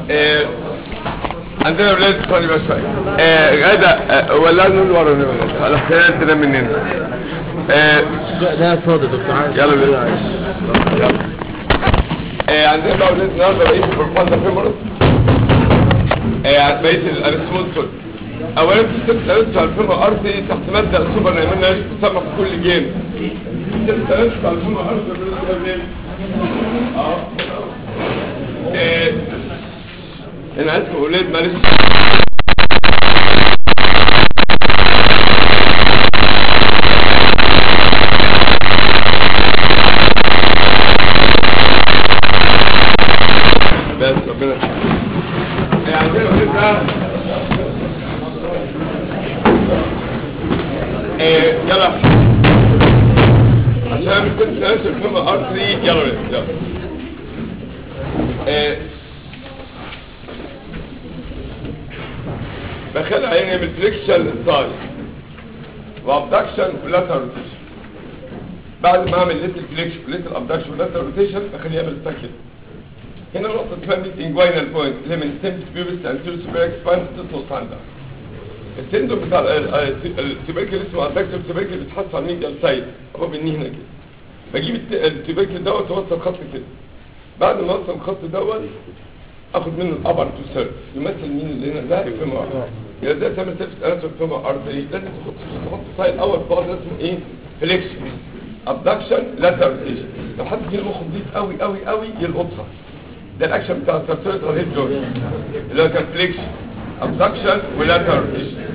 آه، عندنا ولاد ثاني بس شويه آه، غدا آه، ولا نقول ورا نقول خلاص تنام مننا آه، لا ده فاضي دكتور عايز يلا بينا يلا آه، عندنا بقى ولاد النهارده بقيه البروفاندا فيمورس آه، بقيه الارسمول سول اولا في ست ثلاث على الفيمور ارتي تحت مبدا سوبر نايمنا تسمى في كل جيم ست ثلاث على الفيمور ارتي بالنسبه للجيم اه آه، انا اسف اولاد معلش بس ربنا يعني عندنا ولاد بقى آه، يلا عشان كنت ناس الفيلم ار 3 يلا ولاد، يلا آه، بخلي عيني يعمل فليكشن للسايد وابدكشن ولاتر روتيشن بعد ما اعمل ليتل فليكشن وليتل ابدكشن ولاتر روتيشن بخليه يعمل ساكن هنا نقطة اسمها ميت انجوينال بوينت اللي من سيمبس بيوبس انتيرو سوبر اكسبانس تطلق عندها السندروم بتاع التوبركل اسمه ادكتور التوبركل بيتحط على الميديال سايد هو بيني هنا كده بجيب الت- التوبركل دوت واوصل خط كده بعد ما اوصل الخط دوت اخد منه الابر تو سيرف يمثل مين اللي هنا ده الفيما ارض يبقى ده تعمل سيرفس اناتوم الفيما ارض ايه لازم تحط تحط سايد اول فاز اسمه ايه فليكشن ابدكشن لاتر روتيشن لو حد فينا مخه نضيف قوي قوي قوي يلقطها ده الاكشن بتاع السيرفس هيد جوينت اللي هو كان فليكشن ابدكشن ولاتر روتيشن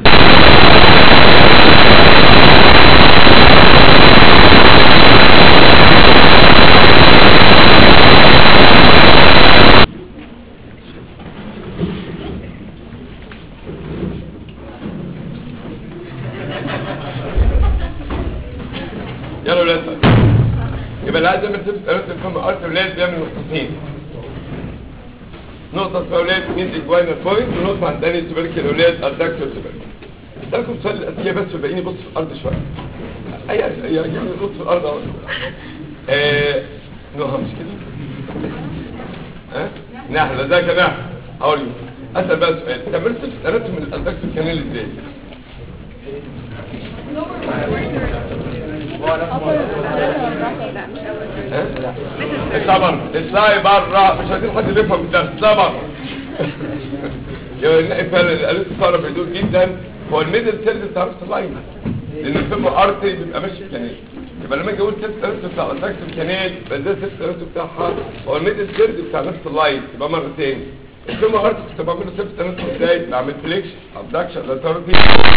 يلا ولاد يبقى اللي عايز يعمل سيرفس اناتوم الفيما ارض ولاد بيعمل نقطتين نقطة اسمها ولاد مين اجواينال بوينت ونقطة عند داني تبركل ولاد الدكتور تبركل اسألكم سؤال الأسئلة بس وبقيني بص في الأرض شوية أي أسئلة يعني بص في الأرض أهو آه نوها مش كده ها نحلة ازيك يا نحلة هقول أسأل بقى سؤال تعمل سيرفس اناتوم الدكتور كانال ازاي؟ ها؟ اطلع بره اطلعي بره مش عايزين حد يفهم الدرس اطلعي بره يا فعلا الالف صار بهدوء جدا هو الميدل سيرد بتاع نفس اللاين لان الفيلم ارتي بيبقى ماشي في كانال يبقى لما اجي اقول سيرد سيرد بتاع الدكتور كانال يبقى ده سيرد سيرد بتاعها هو الميدل سيرد بتاع نفس اللاين يبقى مرتين الفيلم ارتي كنت بعمله سيرد سيرد ازاي بعمل فليكشن ابدكشن لاترتي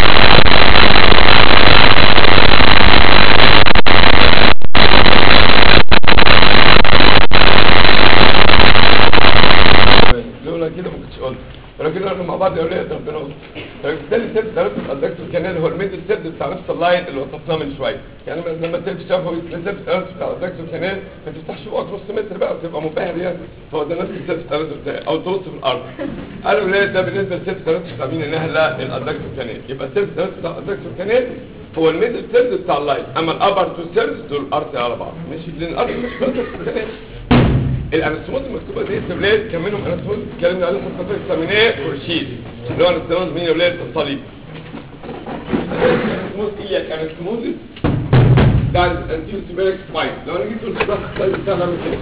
لولا كده ما كنتش قلت ولكن احنا مع بعض يا اولاد ربنا يستر فبالتالي سيرد ثلاثة الادكتور كانال هو الميدل سيرد بتاع نفس اللاين اللي وصفناه من شويه يعني لما تلف شافه سيرد ثلاثة بتاع الادكتور كانال ما تفتحش بقك نص متر بقى وتبقى منبهر يعني فهو ده نفس السيرد ثلاثة بتاعي او تبص في الارض قالوا يا اولاد ده بالنسبه لسيرد ثلاثة بتاع مين النهله الادكتور كانال يبقى سيرد ثلاثة بتاع الادكتور كانال هو الميدل سيرد بتاع اللاين اما الابر تو سيرد دول ارتي على بعض ماشي لان الارتي مش بس كانال الانستموز المكتوبه دي يا ولاد كان منهم انستموز اتكلمنا عليه في الفتره الثامنيه ورشيد اللي هو انستموز مين يا ولاد الصليب انستموز اياك انستموز ده الانتيو سيبيريك سباين لو انا جيت قلت ده الصليب بتاعنا نعمل كده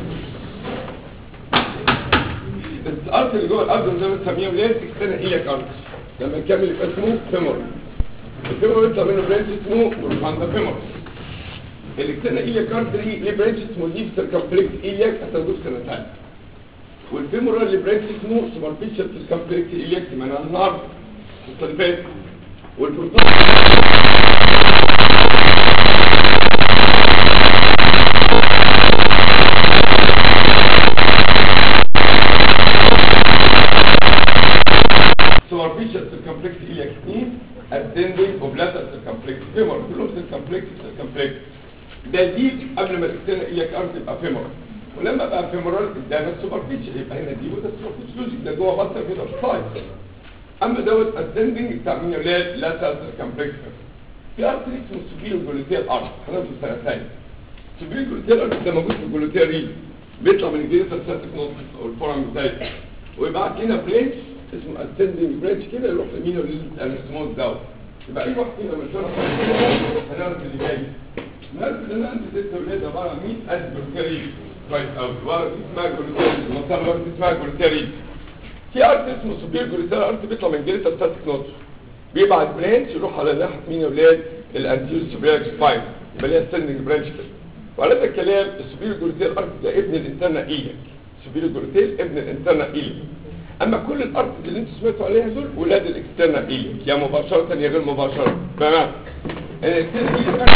الارت اللي جوه الارض زي ما بنسميها ولاد اكسترنال اياك ارت لما نكمل يبقى اسمه فيمور الفيمور يطلع منه برانش اسمه بروفاندا فيمور الاكتنا إلياك ارتري ليه برانش اسمه ديب سيركمفلكس إلياك هتاخدوه في سنة تانية والفيمورال اللي برانش اسمه سوبرفيشال سيركمفلكس إلياك سمعناها النهارده السنة اللي فاتت والبروتون سوبرفيشال سيركمفلكس إلياك 2 ascending وبلاتر سيركمفلكس فيمور كلهم سيركمفلكس سيركمفلكس ده ديب قبل ما تكتنا اياك ارض يبقى فيمورال ولما بقى فيمورال ادانا السوبرفيشال يبقى هنا دي وده السوبرفيشال لوجيك ده جوه بطل كده في سايد اما دوت اسندنج بتاع مين يا ولاد لاتر سيركمفلكس في ارتري اسمه سوبيرو جلوتيال ارت هنعرف في سنه ثانيه سوبيرو جلوتيال ارت ده موجود في الجلوتيال ريل بيطلع من الجليسر ساتيك نوت او الفورم بتاعي ويبعت لنا برانش اسمه اسندنج برانش كده يروح لمين للانستموت دوت يبقى اي واحد فينا من الفرق هنعرف اللي جاي الناس اللي انا عندي ست ولاد عباره عن 100 قد بروتيري كويس قوي ورقه اسمها جلوتيري المنطقه ورقه اسمها جلوتيري في ارت اسمه سوبير جلوتيري ارت بيطلع من جريتا ستاتيك نوت بيبعت برانش يروح على ناحيه مين يا ولاد الانتيريور سوبير سباين يبقى ليها ستاندنج برانش كده وعلى هذا الكلام السوبير جلوتيري ارت ده ابن الانترنا ايلك سوبير جلوتيري ابن الانترنا ايلك اما كل الارت اللي انتوا سمعتوا عليها دول ولاد الاكسترنا ايلك يا مباشره يا غير مباشره تمام الاكسترنا ايلك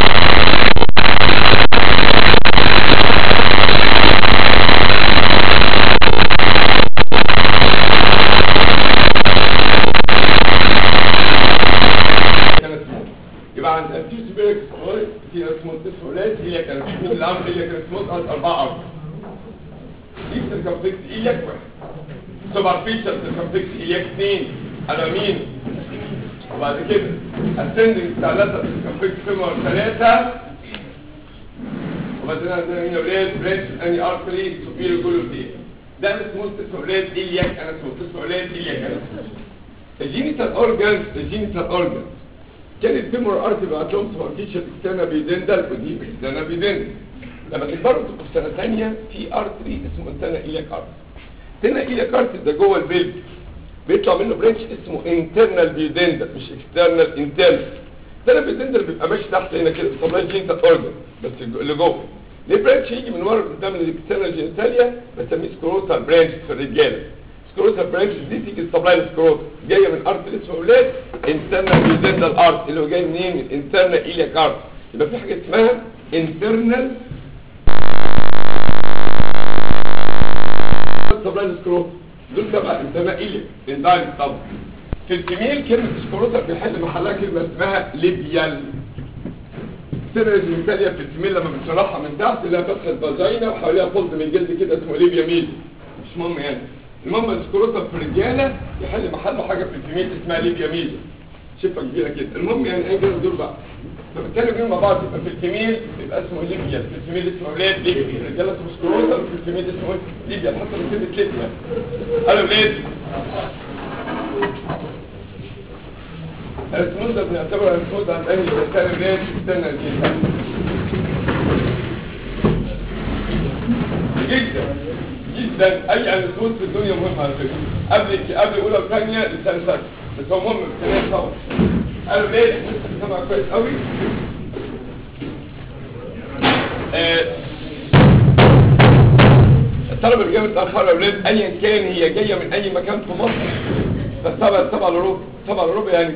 كانت موت يبقى عند انتير سبيرك سكولاي في ناس موت تسع ولاد هي كانت مين اللي عمل هي كانت موت قعدت اربعه اربعه دي سيركمفلكس ايلياك واحد سوبرفيشال سيركمفلكس ايلياك اثنين على مين وبعد كده اسندنج ثلاثه سيركمفلكس فيمور ثلاثه وبعدين عندنا مين يا ولاد برانش اني ارتري سوبيريور جلوتين ده اسمه تسع ولاد ايلياك انا اسمه تسع ولاد ايلياك انا اسمه الجينيتال اورجانز الجينيتال اورجانز كان الفيمور ارت بيبعت لهم سوبرفيشال اكسترنا بيدندل ودي اكسترنا بيدندل لما تكبروا تبقوا في سنه ثانيه في ارتري اسمه انتنا ايلياك ارت انتنا ايلياك ارت ده جوه البلد بيطلع منه برانش اسمه انترنال بيدندل مش اكسترنال انترنال انترنال بيدندل بيبقى ماشي تحت هنا كده بيسموها جينيتال اورجان بس اللي جوه ليه برانش يجي من ورا قدام الاكسترنال جينيتاليا بسميه سكروتال برانش في الرجاله سكروتال برانش دي تيجي السبلاين سكروت جايه من ارت اسمه اولاد انترنال بيدندل ارت اللي هو جاي منين من انترنال ايلياك ارت يبقى في حاجه اسمها انترنال سبلاين سكروت دول تبع انترنال ايلياك اندايل طبعا في الفيميل كلمه سكروتال بيحل محلها كلمه اسمها ليبيال سر الجنتاليا في الفيميل لما بتشرحها من تحت لها فتحه فاجينا وحواليها فولد من الجلد كده اسمه ليبيا ميل مش مهم يعني المهم السكروتال في الرجاله يحل محله حاجه في الفيميل اسمها ليبيا ميل شفه كبيره كده المهم يعني ايه كده دول بقى فبالتالي بينهم مع بعض يبقى في الفيميل يبقى اسمه ليبيا في الفيميل اسمه اولاد ليبيا في الرجاله اسمه سكروتال وفي الفيميل اسمه ليبيا حتى من كلمه ليبيا قالوا اولاد الاسمود ده بنعتبر الاسمود عند اهل الانسان اولاد استنى الجنسان جدا جدا اي انسود في الدنيا مهم على فكره قبل قبل اولى وثانيه لسان سنه بس هو مهم في الثانيه طبعا قالوا ليه لسه سامع كويس قوي آه، الطلبه اللي جايه متاخره يا اولاد ايا كان هي جايه من اي مكان في مصر فالسبع سبع لربع سبع لربع يعني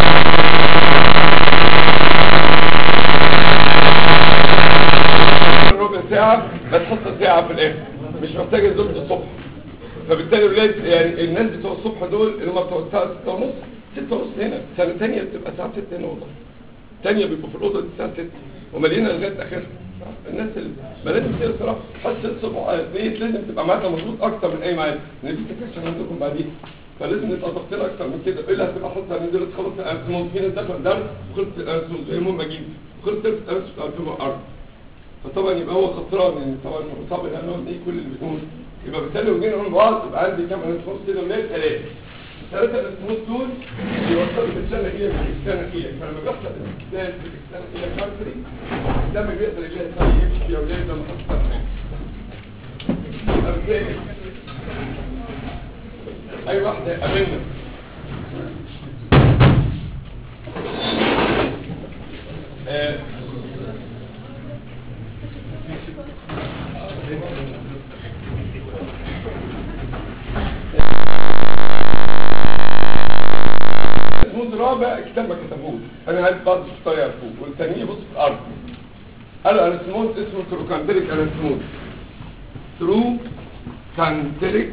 ربع ساعة بتحط ساعة في الآخر مش محتاج الزوج الصبح فبالتالي الولاد يعني الناس بتوع الصبح دول اللي هم بتوع الساعة 6 ونص 6 ونص هنا سنة تانية بتبقى الساعة 6 هنا والله تانية بيبقوا في الأوضة دي الساعة 6 وملينا لغاية آخرها الناس اللي ما لازم تصير صراحة حاسة الصبح ليه لازم تبقى معاك مظبوط أكتر من أي ميعاد لأن في سكشن عندكم بعدين فلازم نبقى ضغطين أكتر من كده إلا هتبقى حاطة من دول تخلص الأنسمون في ناس دخل درس وخلص الأنسمون زي المهم أجيب خلص درس الأنسمون بتاع الفيلم الأرض فطبعا يبقى هو خسران يعني طبعا مصاب لانه ايه كل اللي بيقول يبقى بالتالي لو جينا نقول بعض يبقى عندي كام انسموس كده ولاد ثلاثه ثلاثه الانسموس دول بيوصلوا بالسنه الى بالسنه الى فلما بيحصل الاستخدام في السنه الى كارتري الدم بيقدر يجي الثاني يمشي يا ولاد لما حصل اي واحده امنا آه الاسمود الرابع كتاب ما كتبوش انا عايز بعض الشطار يعرفوه والتانيين يبص في الارض قالوا الاسمود اسمه تروكانتريك الاسمود ترو كانتريك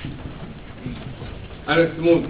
الاسمود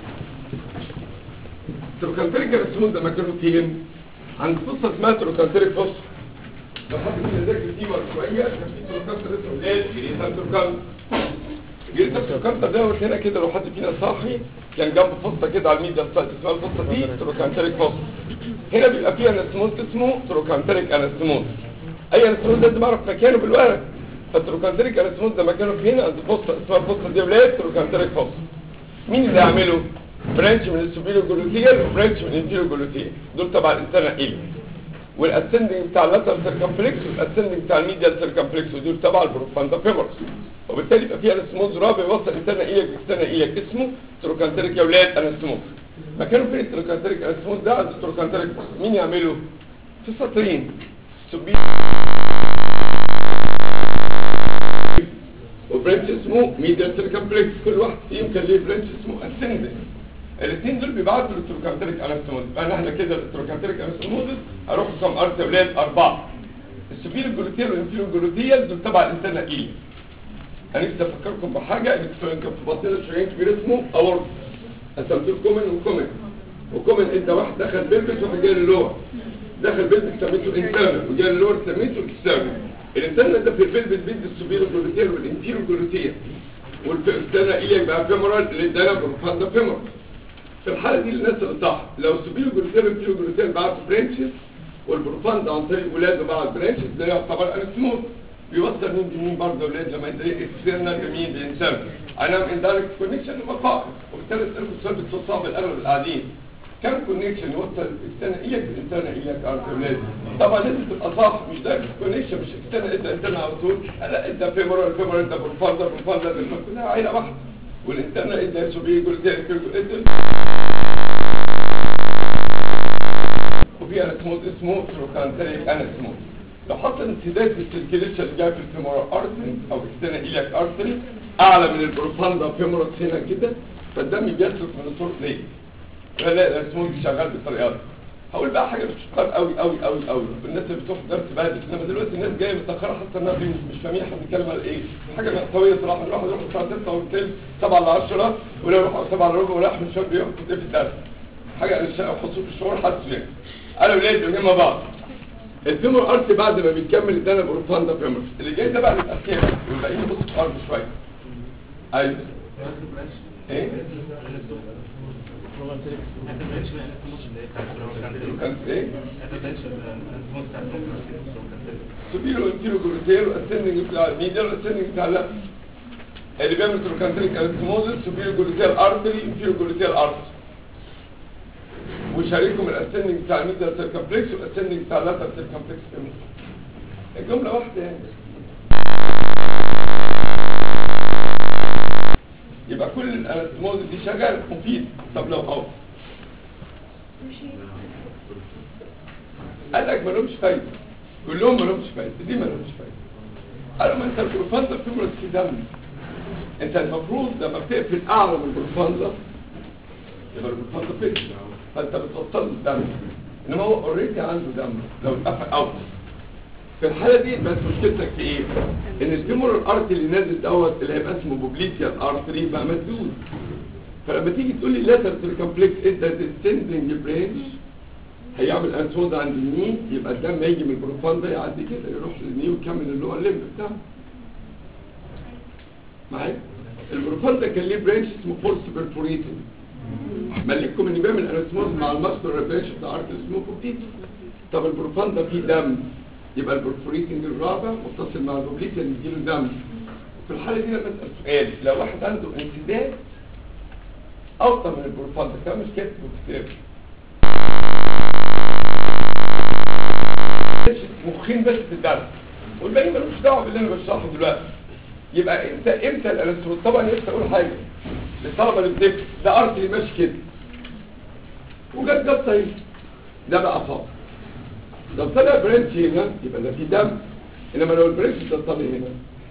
تروكانتريك الاسمود ده مكانه فين عند فصة اسمها تروكانتريك فصة لو حد كده ذاكر تيمر شويه كان في تروكانتر اسمه ايه جريتان تروكانتر جريتان تروكانتر دوت هنا كده لو حد فينا صاحي كان جنب فصة كده على الميديا سايت اسمها الفصة دي تروكانتريك فصة هنا بيبقى فيها انستموس اسمه تروكانتريك انستموس اي انستموس لازم اعرف مكانه بالورق فالتروكانتريك انستموز ده مكانه في هنا عند فوسطه اسمها الفوسطه دي ولاد تروكانتريك فوسطه مين اللي هيعمله برانش من السوبيريور جلوتيال وبرانش من الانفيريور جلوتيال دول تبع الانترنال ايلي والاسندنج بتاع اللاتر سيركمفلكس والاسندنج بتاع الميديال سيركمفلكس ودول تبع البروفاندا فيمورس وبالتالي يبقى فيها انستموز رابع يوصل انترنال ايليك اكسترنال ايليك اسمه تروكانتريك يا ولاد انستموز مكانه فين التروكانتريك انستموز ده عند التروكانتريك مين يعمله في سطرين سوبيريور وبرانش اسمه ميديال سيركمفلكس كل واحد فيهم كان ليه برانش اسمه اسندنج الاثنين دول بيبعتوا للتروكانتريك انستموز يبقى احنا كده التروكانتريك انستموز هروح كم ارت يا ولاد اربعه السوبيريور جلوتيال والانفيريور جلوتيال دول تبع الانترنال ايلي انا نفسي افكركم بحاجه ان كان في بطننا شريان كبير اسمه اورت قسمت له كومن وكومن وكومن انت واحد دخل بيلبس واحد جاي للور دخل بيلبس سميته انترنال وجاي للور سميته اكسترنال الانترنال ده في البيلبس بيدي السوبيريور جلوتيال والانفيريور جلوتيال والانترنال ايليك بقى فيمورال اللي ادانا بروفاندا فيمورال في الحاله دي الناس اللي صح لو السوبيريور جلوتيال والانفيريور جلوتيال بعتوا برانشز والبروفاندا عن طريق ولاده بعد برانشز ده يعتبر انسموث بيوصل مين بمين برضه ولاد لما يدري اكسترنال بمين بانسان انا ام اندايركت كونكشن مقام وبالتالي اسالكم السؤال بصوت صعب الاغلب القاعدين كم كونكشن يوصل اكسترنال اياك بالانسان اياك ارت ولاد طبعا لازم تبقى صح مش دايركت كونكشن مش اكسترنال انت انترنال على طول لا انت فيمورال فيمورال انت بروفاندا بروفاندا كلها عيله واحده والانترنال انت سوبي يقول زي وفي انسموت اسمه تروكانتريك انسموت لو حصل انسداد في السيركيليشن اللي جاي في الفيمورال ارتري او اكسترنال ايلياك ارتري اعلى من البروفاندا فيمورال هنا كده فالدم بيسلك من الصوت ليه فلا الانسموت شغال بالطريقه دي هقول بقى حاجه مش كتار قوي قوي قوي قوي الناس اللي بتروح درس بادئ انما دلوقتي الناس جايه متاخره حتى انها مش فاهمين احنا بنتكلم على ايه حاجه مأساويه صراحه الواحد يروح الساعه 6 وثلث 7 ل 10 ولا يروح 7 الا ربع ولا احمد شاب ياخد ايه في الدرس حاجه حصول في الشعور حاسس يعني انا ولاد مع بعض الفيمور ارت بعد ما بيكمل ادانا بروفاندا فيمور اللي جاي ده بقى الاسكيما والباقيين بص في الارض شويه ايوه ايه كان ايه سوبيرو انتيرو جلوتيرو اسندنج بتاع الميديال اسندنج بتاع لا اللي بيعمل تروكانتريك انستموزس سوبيرو جلوتير ارتري انتيرو جلوتير ارتري وشاركهم الاسندنج بتاع الميديال سيركمفلكس والاسندنج بتاع اللاتر سيركمفلكس كمان الجمله واحده يعني يبقى كل الانستموز دي شغال مفيد طب لو اوت قال لك مالهمش فايده كلهم مالهمش فايده دي مالهمش فايده قالوا ما انت البروفاندا بتمرض في دم انت المفروض لما بتقفل اعلى من البروفاندا يبقى البروفاندا فيش فانت بتوصل له الدم انما هو اوريدي عنده دم لو اتقفل اوت في الحاله دي بس مشكلتك في ايه ان الفيمورال ارتري اللي نازل دوت اللي هيبقى اسمه بوبليتيال ارتري بقى مسدود فلما تيجي تقول لي لاتر سيركمفلكس ادى ديسندنج برانش هيعمل انسود عند الني يبقى الدم هيجي من البروفاندا يعدي كده يروح للني ويكمل اللور ليمب بتاعه معايا البروفاندا كان ليه برانش اسمه فورس بيرفوريتنج ملككم ان بيعمل انسموز مع الماستر ريفرنش بتاع ارت اسمه بوبليتي طب البروفاندا فيه دم يبقى البرفوريتنج الرابع متصل مع البوبليتي اللي يديله دم في الحاله دي لما اسال سؤال لو واحد عنده انسداد اوطى من البروفاندا كان مش كاتب كتاب مخين بس في الدرس والباقي ملوش دعوه باللي انا بشرحه دلوقتي يبقى امتى امتى الالكترون طبعا نفسي اقول حاجه للطلبه اللي بتكتب ده ارت اللي ماشي كده وجت جت طيب ده بقى فاضي لو طلع برنش هنا يبقى ده في دم انما لو البرنش ده طلع هنا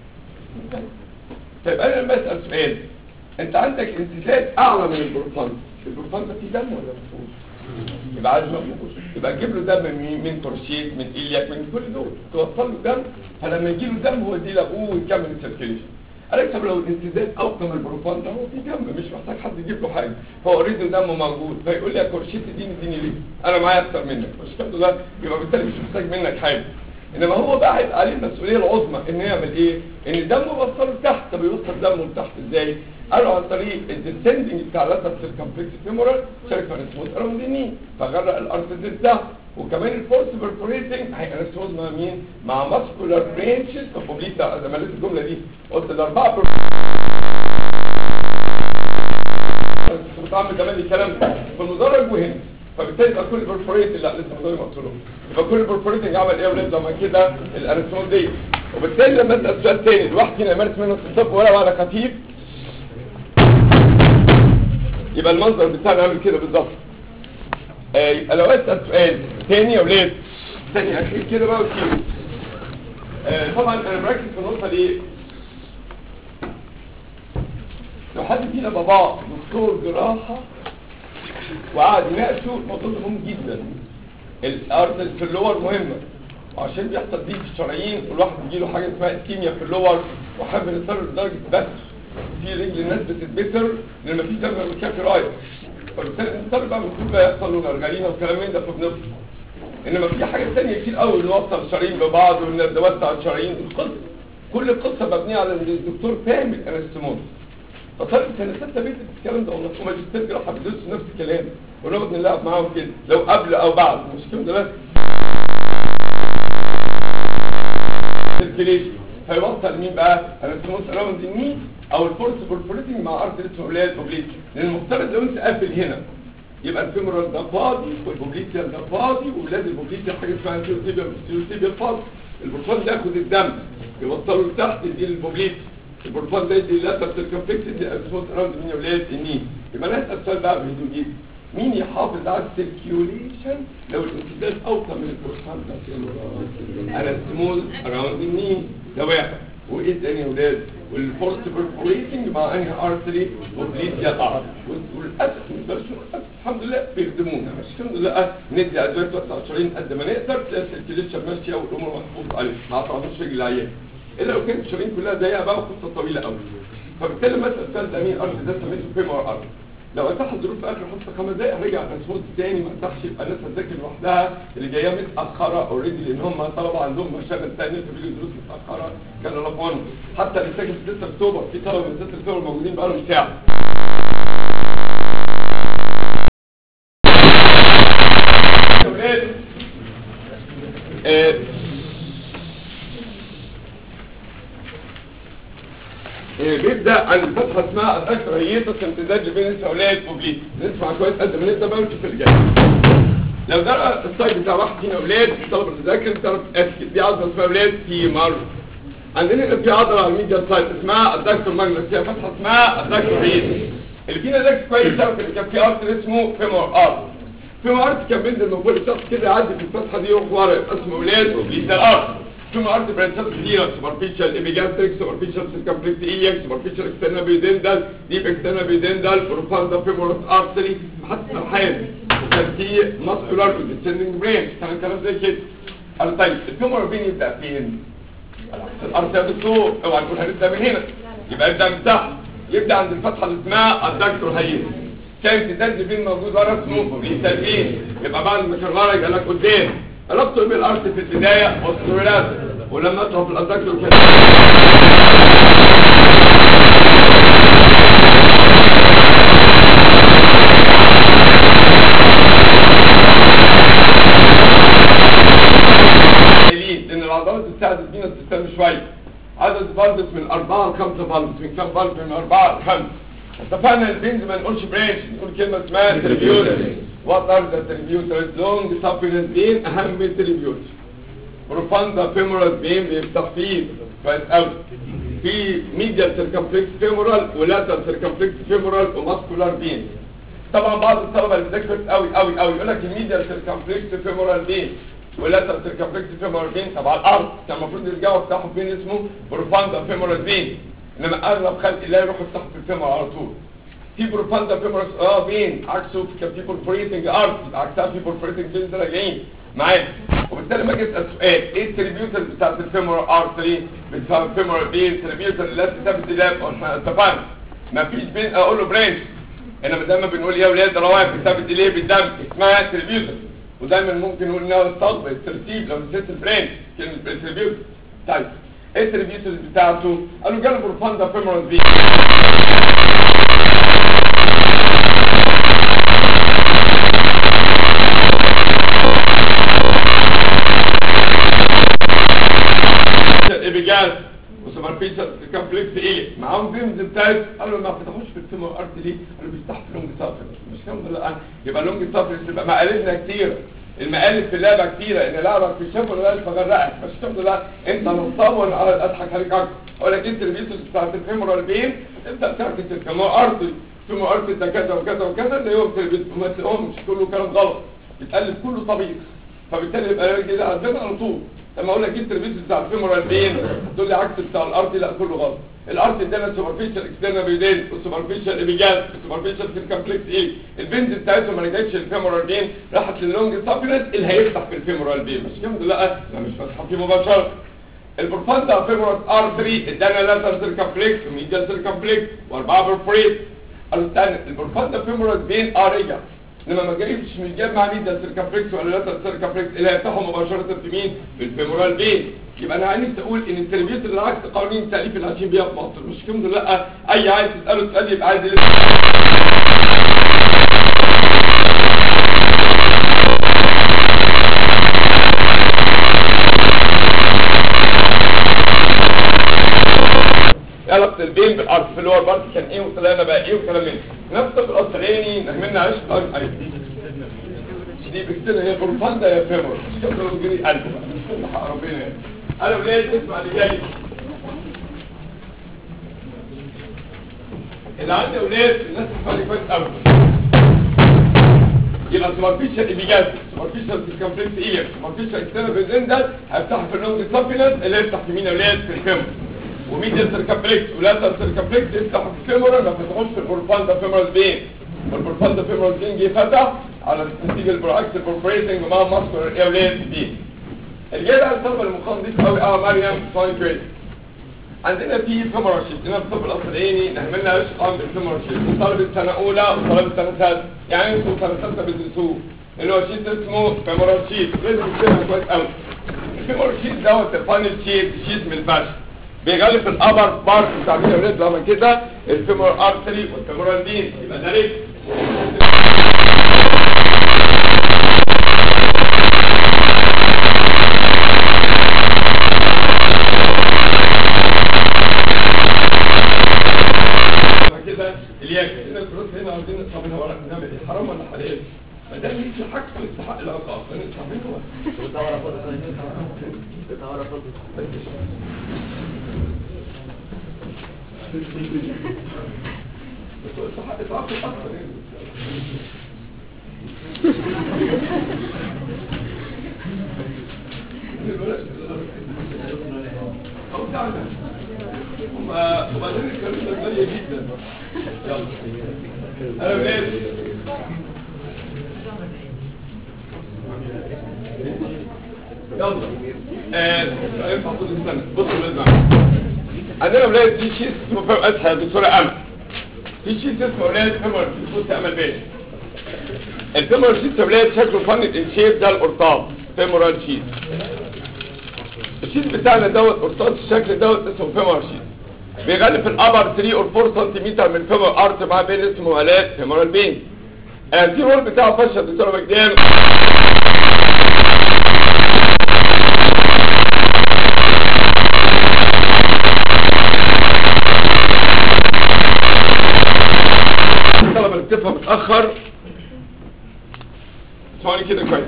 طيب انا لما اسال سؤال انت عندك انسداد اعلى من البروفاندا البروفاندا فيه دم ولا ما فيهوش يبقى عايز ما فيهوش يبقى تجيب له دم من من كورشيت من ايلياك من كل دول توصل له دم فلما يجي له دم هو دي لابوه ويكمل السيركيليشن قالك طب لو الانسداد اوطى من البروفاندا هو في دم مش محتاج حد يجيب له حاجه هو اوريدي دمه موجود فيقول لي يا كورشيت اديني اديني ليه انا معايا اكتر منك مش الحمد لله يبقى بالتالي مش محتاج منك حاجه انما هو بقى هيبقى عليه المسؤوليه العظمى ان يعمل ايه ان دمه يوصله لتحت طب يوصل دمه لتحت ازاي قالوا عن طريق الديسندنج بتاع لاتر سيركمفلكس فيمورال شايف انستموز اراوند الني فغرق الارتيزيس ده وكمان الفورس برفوريتنج هيبقى انستموز مع مين؟ مع ماسكولار برانشز اوف اوبليتا زي ما قلت الجمله دي قلت الاربعه كنت بتعمل كمان الكلام ده في المدرج وهنا فبالتالي يبقى كل برفوريت لا لسه ما ما قلتلوش يبقى كل برفوريتنج عمل ايه ولاد لما كده الارسمول دي وبالتالي لما اسال سؤال تاني الواحد فينا يمارس منه الطب ولا على خفيف يبقى المنظر بتاعنا عامل كده بالظبط آه يبقى لو اسال سؤال تاني يا ولاد ثاني اخير كده بقى وكيلو آه طبعا انا مركز في النقطه دي لو حد فينا باباه دكتور جراحه وقعد يناقشه الموضوع ده مهم جدا الارض في اللور مهمه وعشان بيحصل دي في الشرايين والواحد بيجي له حاجه اسمها اسكيميا في اللور وحابب يضطر لدرجه بس في رجل الناس بتتبتر لان مفيش دم مكافي رايح فبالتالي بنضطر بقى المفروض بقى يحصل له غرغرينه وكلام من ده فبنفصل انما في حاجات ثانيه كتير قوي نوصل الشرايين ببعض ونوسع الشرايين القصه كل القصه مبنيه على ان الدكتور فاهم الانستموز فطالب سنه سته بيت الكلام ده والله وماجستير جراحه بيدرسوا نفس الكلام ونقعد نلعب معاهم كده لو قبل او بعد مش كده دلوقتي سيركيليشن هيوصل مين بقى الانستموس اراوند الني او الفورس برفوريتنج مع ارض اسمه ولاد اوبليت لان المفترض لو انت قافل هنا يبقى الفيمورال ده فاضي والبوبليتيال ده فاضي وولاد البوبليتيال حاجه اسمها سيروتيبيال سيروتيبيال فاضي البرفان ده ياخد الدم يوصله لتحت يدي للبوبليتي البرفان ده يدي لاتر سيركمفلكس يدي الانستموس اراوند مين يا ولاد الني يبقى انا اسال السؤال بقى بهدوء جدا مين يحافظ على السيركيوليشن لو الامتداد اوطى من البرفان ده انا سمول اراوند الني ده واحد وايه تاني يا ولاد والفورس برفوريتنج مع انهي ارتري وبليديا الارض وللاسف مش بس للأسف، الحمد لله بيخدمونا مش الحمد لله ندي ادويه توسع الشرايين قد ما نقدر تلاقي السيركيوليشن ماشيه والامور محفوظ عليها ما تعرفوش رجل العيان الا لو كانت الشرايين كلها ضيقه بقى وقصه طويله قوي فبالتالي مثلا السؤال ده مين ارض ده سميته فيمور ارض لو اتاح الظروف في اخر حصه خمس دقائق رجع الرسموت تاني ما اتاحش يبقى الناس هتذاكر لوحدها اللي جايه متاخره اوريدي لان هم طلبه عندهم مشاغل ثانيه فبيجوا دروس متاخره كانوا لفون حتى اللي ساكن في 6 اكتوبر في طلبه من 6 اكتوبر موجودين بقالهم ساعه آه، آه، بيبدا عن الفتحه اسمها الاشرهيتس امتداد لبين السولات وبليد نسمع كويس قد ما نبدا بقى ونشوف اللي جاي لو ده السايد بتاع واحد فينا اولاد طلب المذاكر تعرف اسكت دي عضله اسمها اولاد في مر عندنا هنا في عضله على الميديا سايد اسمها الدكتور ماجنس فيها فتحه اسمها الدكتور هيت اللي فينا ذاكر كويس تعرف ان كان في ارتر اسمه فيمور ارت فيمور ارت كان بينزل من فوق الشخص كده يعدي في الفتحه دي يروح ورا يبقى اسمه اولاد وبليد ده الارت ثم ارض برانشات كتيرة سوبرفيشال ايبيجاستريك سوبرفيشال سيركمفلكس اياك سوبرفيشال اكسترنا بيدندال ديب اكسترنا بيدندال بروفاندا فيمورس ارتري محطة سرحان وكان في ماسكولار وديسندنج برين كان الكلام زي كده قال طيب الفيمور بين يبدأ فين؟ الارض يا دكتور اوعى نقول هنبدا من هنا يبقى يبدا من تحت يبدا عند الفتحه اللي اسمها الدكتور هيئ كان امتداد فين موجود ورا اسمه للتلفين يبقى بعد ما كان ورا يبقى لك قدام ربطه بالارض في البدايه والسورات ولما اطلع في الادكتور كده قليل لان العضلات بتساعد الفينس تستنى شويه عدد فالفز من أربعة لخمسة فالفز من كام فالف من أربعة لخمسة اتفقنا البنز ما نقولش برانش نقول كلمة اسمها تريبيوتر وات ار ذا تريبيوترز لونج سابيلنس بين أهم من التريبيوتر بروفاندا فيمورال بين بيفتح فيه كويس قوي في ميديال سيركمفلكس فيمورال ولاترال سيركمفلكس فيمورال وماسكولار بين طبعا بعض الطلبه اللي بتذاكر قوي قوي قوي يقول لك الميديال سيركمفلكس فيمورال بين ولاترال سيركمفلكس فيمورال بين تبع الارض كان المفروض يرجعوا يفتحوا بين اسمه بروفاندا فيمورال بين انما اغلب خلق الله يروحوا يفتحوا في الفيمور على طول في بروفاندا فيمورال اه بين عكسه كان في بورفوريتنج ارت عكسها في بورفوريتنج فينز راجعين معايا وبالتالي لما اجي اسال سؤال ايه التريبيوتر بتاعت الفيمورال ارتري بتاع الفيمورال بين تريبيوتر اللي ثابت ده اتفقنا مفيش بين اقول له برانش انما دايما بنقول يا ولاد روائح بتثبت ليه بالدم اسمها تريبيوتر ودايما ممكن نقول انها الصلب الترتيب لو نسيت البرانش كلمه تريبيوتر طيب ايه التريبيوترز بتاعته قالوا جاله بروفاندا فيمورال في ابيجاز وسوبرفيشال كومبلكس ايه معاهم بيمز بتاعت قالوا ما فتحوش في الفيمور ارت ليه قالوا بيفتحوا في لونج سافر مش كام لا يبقى لونج سافر يبقى مقالبنا كتير المقالب في اللعبه كتيره ان لعبك في الشاب ولا فغرقك مش كام لا انت نصاب وانا اضحك عليك اكتر اقول لك انت البيوتس بتاعت الفيمورال بين تبدا تركز الفيمور ارت الفيمور ارت ده كذا وكذا وكذا اللي هو ما تلاقيهمش كله كلام غلط بتقلب كله طبيعي فبالتالي يبقى كده عندنا على طول لما اقول لك انت الفيديو بتاع الفيمورال بين تقول لي عكس بتاع الارض لا كله غلط الارض ادانا سوبرفيشال اكسترنال بيدين والسوبرفيشال ابيجاز والسوبرفيشال كومبلكس ايه البنز بتاعتهم ما رجعتش الفيمورال بين راحت لللونج سابينس اللي هيفتح في الفيمورال بين مش كده لا لا مش فاتحه فيه مباشره البروفاندا فيمورال ار 3 ادانا لاتر سيركمفلكس وميديال سيركمفلكس واربعه برفوريت قالوا استنى البروفاندا فيمورال بين اه رجع لما ما جايبش مش جايب مع مين ده سيركمفلكس ولا لا سيركمفلكس اللي هيفتحوا مباشره في مين في الفيمورال بين يبقى انا عايز اقول ان التربيوت اللي عكس قوانين التاليف اللي عايشين بيها في مصر مش كده لا اي عايز تساله سؤال يبقى عايز يلف علاقة البين بالارض في اللور بارت كان ايه وطلعنا بقى ايه وكلام من نفس الاصلاني نهملنا عيش الارض ايوه دي بكتنا هي بروفاندا يا فيمور شكرا لو جري قلب حق ربنا يعني. انا ولاد اسمع اللي جاي اللي عندي ولاد الناس تفهم كويس قوي يبقى سوبرفيشال ايبيجاز سوبرفيشال سيركمفلكس ايه سوبرفيشال اكسترنال بيزن ده هيفتح في اللونج سابيلنس اللي يفتح في مين يا ولاد في الفيمور وميديال سيركمفلكس ولاتر سيركمفلكس يفتح في الفيمورال ما فتحوش في البروفاندا فيمورال بين والبروفاندا فيمورال بين جه فتح على نتيجه البراكس البروفريتنج ومع ماسكولار ايوليت دي الجدع الطلبه المخنضيف قوي اه مريم ساين كويس عندنا في فيمورال شيت هنا في الطب الاصليني نعملنا ايش قام بالفيمورال شيت طلبه سنه اولى وطلبه سنه ثالثه يعني انتوا سنه ثالثه بتدرسوه اللي هو شيت اسمه فيمورال شيت لازم تفهمها كويس قوي الفيمورال شيت دوت الفاينل شيت شيت من الفشل بيغلف الابر بارت بتاع مين ولاد لما كده الفيمور ارتري والفيمورال فين يبقى ده رجل كده الياك هنا الكروس هنا عاوزين طب هنا ورا نعمل ايه حرام ولا حلال ما دام ليك الحق يستحق العقاب فنطلع منه بس هو يستحق يتعاقب اكتر يعني أو تعالى وما- وبعدين الكلام ده غالية جدا يلا انا ولاد يلا آه، ينفع طول السنة بصوا يا ولاد معايا. عندنا ولاد في شيء اسمه فهم اسهل يا دكتورة امل في شيء اسمه ولاد فيمر بص يا امل باشا الفيمر شيت يا ولاد شكله فن الشيب ده القرطاس فيمورال شيت الشيت بتاعنا دوت قرطاس الشكل دوت اسمه فيمر شيت بيغلف الابر 3 اور 4 سم من فيمر ارت مع بين اسمه ولاد فيمورال بين الانتيرول بتاعه فشل دكتوره مجدان الطلبه اللي بتفهم متاخر اسمعوني كده كويس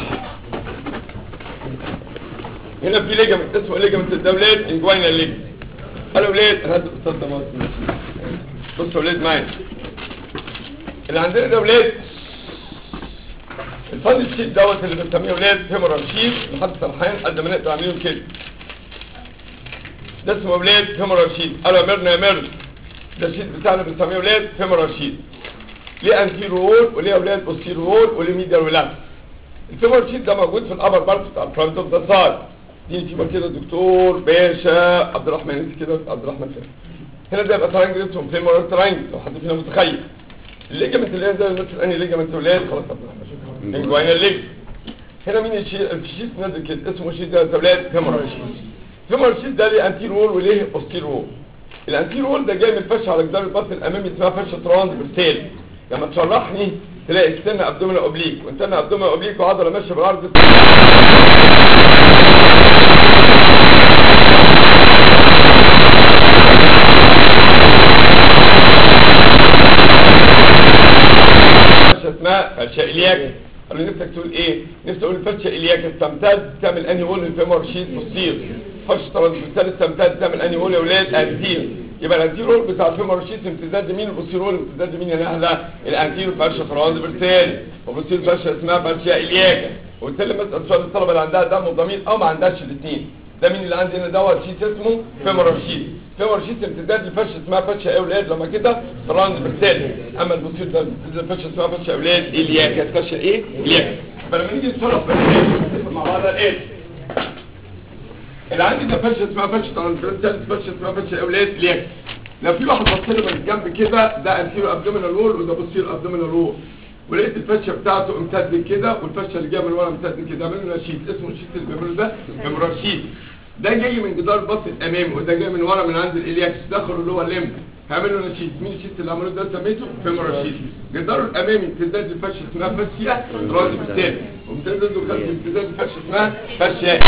هنا في ليجمنت اسمه ليجمنت الدولات انجوينا ليج قالوا ولاد انا هدي الاستاذ ده مصر بصوا يا ولاد معايا اللي عندنا ده ولاد الفن الشيت دوت اللي بنسميه ولاد فيمورال شيت لحد سرحان قد ما نقدر عاملينه كده ده اسمه ولاد فيمورال شيت قالوا يا ميرنا يا ميرنا ده الشيت بتاعنا بنسميه ولاد فيمورال شيت ليه انتيرو وول وليه اولاد بوستيرو وول وليه ميديال ولاد الفيمور شيت ده موجود في الابر بارت بتاع الفرونت اوف ذا سايد دي فيمور كده دكتور باشا عبد الرحمن انت كده عبد الرحمن فين هنا ده يبقى ترانجل اسمه فيمور ترانجل لو حد فينا متخيل الليجمنت اللي هنا ده مثل انهي ليجمنت ولاد خلاص عبد الرحمن شكرا انجوينا الليج هنا مين الشيت الشيت نازل كده اسمه شيت ده ولاد فيمور شيت فيمر شيت ده ليه انتير وول وليه بوستير وول الانتير وول ده جاي من الفشه على جدار البطن الامامي اسمها فشه ترانسفيرسال لما تشرحني تلاقي السنه ابدومينال اوبليك والسنه ابدومينال اوبليك وعضله ماشيه بالعرض فرشه اسمها فرشه الياك قالوا نفسك تقول ايه نفسي اقول فرشه الياك استمتاد تعمل انهي وول الفيمور شيت بوستير فرشه ترانسفيرسال استمتاد تعمل انهي وول يا اولاد انتير يبقى الانتير وول بتاع الفيمور شيت امتداد يمين والبوستير وول امتداد يمين يا نهله الانتير فرشه ترانسفيرسال وبوستير فرشه اسمها فرشه الياك وبالتالي مثلا سؤال الطلبه اللي عندها دم وضمير او ما عندهاش الاثنين ده مين اللي عندي هنا دوت شيت اسمه فيمور شيت فيمور شيت امتداد لفرشه اسمها فرشه ايه اولاد لما كده ترانسفيرسال اما البوستير ده امتداد فرشه اسمها فرشه اولاد الياك فرشه ايه الياك فلما نيجي نتصرف في الايه مع بعض الايه اللي عندي ده فرشه اسمها فرشه ترانسفيرسال فرشه اسمها فرشه اولاد الياك لو في واحد بص له من الجنب كده ده انتيرو ابدومينال وول وده بوستيرو ابدومينال وول ولقيت الفشه بتاعته امتد كده والفشه اللي جايه من ورا امتد كده عملوا له شيت اسمه الشيت اللي بيعمله ده فيمورال شيت ده جاي من جدار البطن الامامي وده جاي من ورا من عند الالياكس دخلوا اللي هو الليمب هيعملوا له شيت مين الشيت اللي عملوه ده سميته فيمورال شيت جداره الامامي امتداد الفشه اسمها فاشيا ترانسفيرسال وامتداد الخلفي امتداد الفشه اسمها فاشيا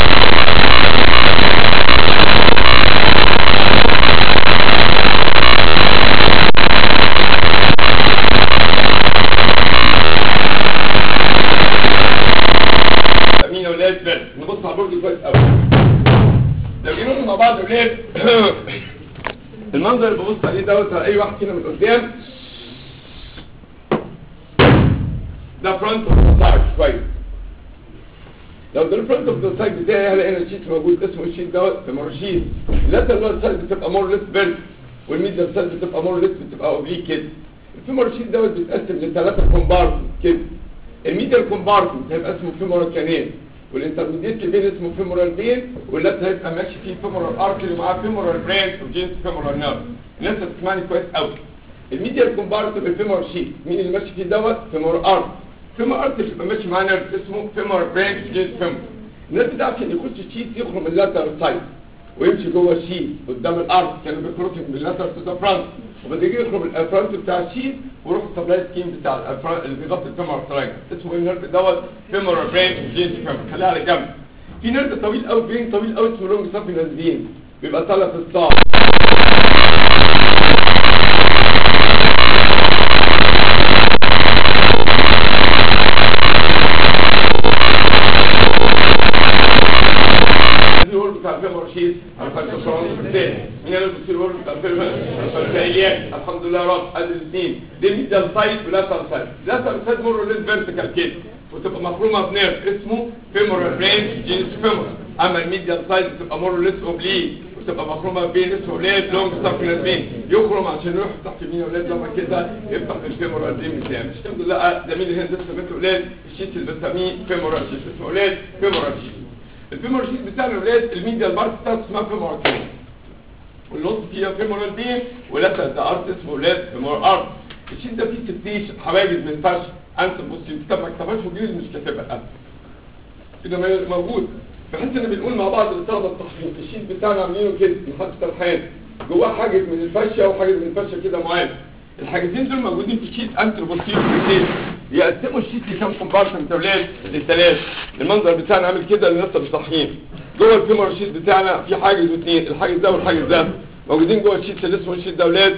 مين يا ولاد بس نبص على البرج كويس قوي لو جينا مع بعض يا ولاد المنظر اللي ببص عليه دوت على اي واحد فينا من قدام ده فرونت اوف ذا سايد كويس لو ده الفرونت اوف ذا سايد بتاعي هلاقي هنا شيت موجود اسمه الشيت دوت فيمورشيت اللاتر اللي هو السايد بتبقى مور ليس بيرد والميديال سايد بتبقى مور ليس بتبقى اوبليك كده الفيمورشيت دوت بيتقسم لثلاثه كومبارتمنت كده الميديال كومبارتمنت هيبقى اسمه فيمورال كانال والانترميديت بين اسمه فيمورال بين واللات هيبقى ماشي فيه فيمورال ارتري ومعاه فيمورال برانش وجينس فيمورال نيرف الناس هتسمعني كويس قوي الميديال كومبارتمنت بالفيمورال شيت مين اللي ماشي فيه دوت فيمورال ارت فيمورال ارتري بيبقى ماشي معاه نيرف اسمه فيمورال برانش وجينس فيمورال الناس بتعرف ان يخش الشيت يخرج من اللاتر سايد ويمشي جوه الشيت قدام الارض كانوا بيخرجوا من اللاتر تو ذا فرونت وبعد كده يخرج من الفرونت بتاع الشيت ويروح السبلاي سكيم بتاع الفرونت اللي بيغطي الفيمورال تراينجل اسمه النيرف دوت فيمورال برانش جينس فيمورال خليها على جنب في نيرف طويل قوي فين طويل قوي اسمه لونج سافينس فين بيبقى طالع في الصاع الهول بتاع الفيمور شيت على فرق الصوان الثاني مين اللي بيصير الهول بتاع الفيمور الفرقيات الحمد لله يا رب ادي الاثنين دي ميديال سايد ولاتر سايد لاتر سايد مور ليس فيرتيكال كده وتبقى مخرومه بنيرف اسمه فيمورال برانش جينس فيمور اما الميديال سايد بتبقى مور ليس اوبليك وتبقى مخرومه بين اسمه ولاد لونج سافينس بين يخرم عشان يروح تحت يمين يا ولاد لما كده يفتح الفيمورال بين بتاعه مش الحمد لله زميل الهندسه سميته ولاد الشيت اللي بسميه فيمورال شيت اسمه ولاد فيمورال شيت الفيمورال شيت بتاعنا ولاد الميديال بارت بتاعته اسمها فيمورال كين والنص فيها فيمورال بين ولاتر ده ارت اسمه ولاد فيمورال ارت الشيت ده فيه ستيش حواجز من فرش انت بص كتاب ما كتبهاش وجيل مش كاتبها أنا. كده ما- موجود فحس ان بنقول مع بعض الطلبه التحقيق الشيت بتاعنا عاملينه كده محطه الحياه جواه حاجز من الفشه وحاجز من الفشه كده معين الحاجزين دول موجودين في الشيت انتر بوستير كتير يقسموا الشيت لكام كومبارتمنت يا ولاد للثلاث المنظر بتاعنا عامل كده للناس المصحين جوه الفيمور شيت بتاعنا في حاجز واثنين الحاجز ده والحاجز ده موجودين جوه الشيت اللي اسمه الشيت ده يا ولاد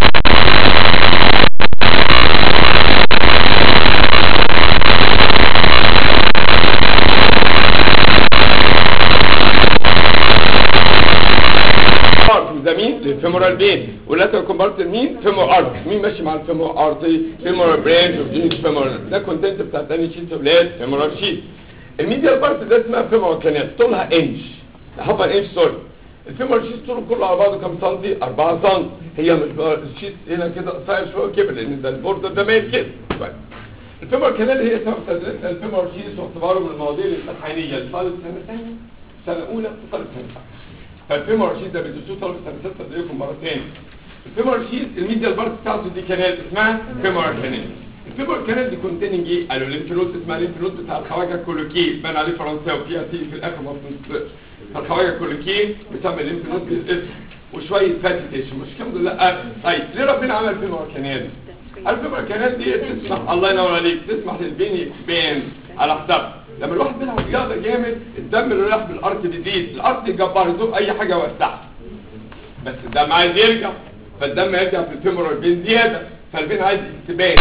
ارت ده مين الفيمورال بين واللاتر كومبارت مين فيمور ارت مين ماشي مع الفيمور ارتي فيمورال برانش وجينيس فيمورال ده كونتنت بتاع تاني شيت يا ولاد فيمورال شيت الميديال بارت ده اسمها فيمورال كانال طولها انش هاف ان انش سوري الفيمورال شيت طوله كله على بعضه كام سنتي 4 سم هي مش الشيت هنا كده قصير شويه كبر لان ده البوردر ده مايل كده طيب الفيمورال كانال هي سبب تدريسنا الفيمورال شيت واعتباره من المواضيع الامتحانيه لطالب سنه ثانيه سنه اولى وطالب سنه ثانيه فالفيمور شيت ده بيدرسوه طالب سنه 6 زيكم مره ثانيه الفيمور شيت الميديال بارت بتاعته دي كانال اسمها فيمور كانال الفيمور كانال دي كونتيننج ايه قالوا الليمف نود اسمها الليمف نود بتاع الخواجه كولوكي بان عليه فرنساوي وفيها تي في الاخر ما بتنطقش فالخواجه كوليكين بسبب الليمف نود بالاسم وشويه فاتي تيشو مش كام دول لا طيب ليه ربنا عمل فيمور كانال الفيمور كانال دي تسمح الله ينور عليك تسمح للبين يكسباند على حساب لما الواحد بيلعب رياضه جامد الدم اللي رايح بالارض بيزيد الارض الجبار يزوق اي حاجه وسعها بس الدم عايز يرجع فالدم يرجع في الفيمور البين زياده فالبين عايز اكسباند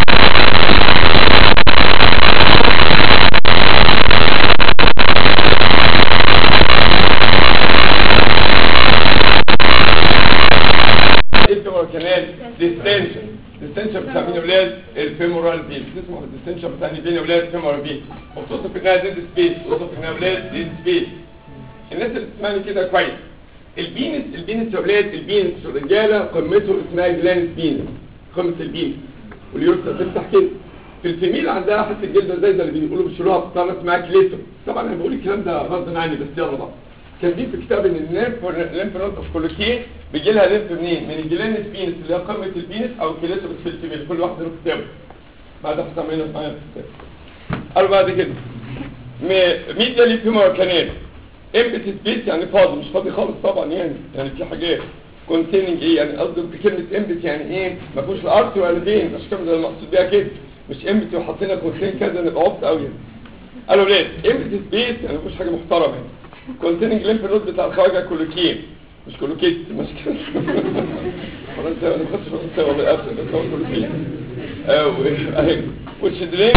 الفيمورال كانال ديستنشن ديستنشن بتاع مين يا ولاد الفيمورال بين اسمه الديستنشن بتاع مين يا ولاد الفيمورال بين وبتوصف انها ديد سبيس وبتوصف انها ولاد ديد سبيس الناس اللي بتسمعني كده كويس البينس البينس يا ولاد البينس في الرجاله قمته اسمها جلانس بينس قمه البينس واليورثا تفتح كده في الفيميل عندها حته جلد زي ده اللي بيقولوا بيشيلوها بطانه اسمها كليتو طبعا انا بقول الكلام ده غصب عني بس يلا بقى كاتبين في كتاب ان الليمف الليمف نود اوف كولوكين بيجي لها ليمف منين؟ من الجلانس بينس اللي هي قمه البينس او كليتوس في الفيميل كل واحد له كتابه بعد حسام هنا معايا في الكتاب قالوا بعد كده ميديا لي فيمور كانال امبتي سبيس يعني فاضي مش فاضي خالص طبعا يعني يعني في حاجات كونتيننج ايه يعني قصدي بكلمه امبتي يعني ايه ما فيهوش لا ارت ولا فين مش كده المقصود بيها كده مش امبتي وحطينا كونتين كذا نبقى عبط قوي يعني قالوا ليه امبتي سبيس يعني ما فيهوش حاجه محترمه يعني كونتيننج ليمف نود بتاع الخواجه كولوكين مش كولوكيت مش كده فرنسا انا كنت فرنسا والله اسف بس هو كولوكين اهي والشدرين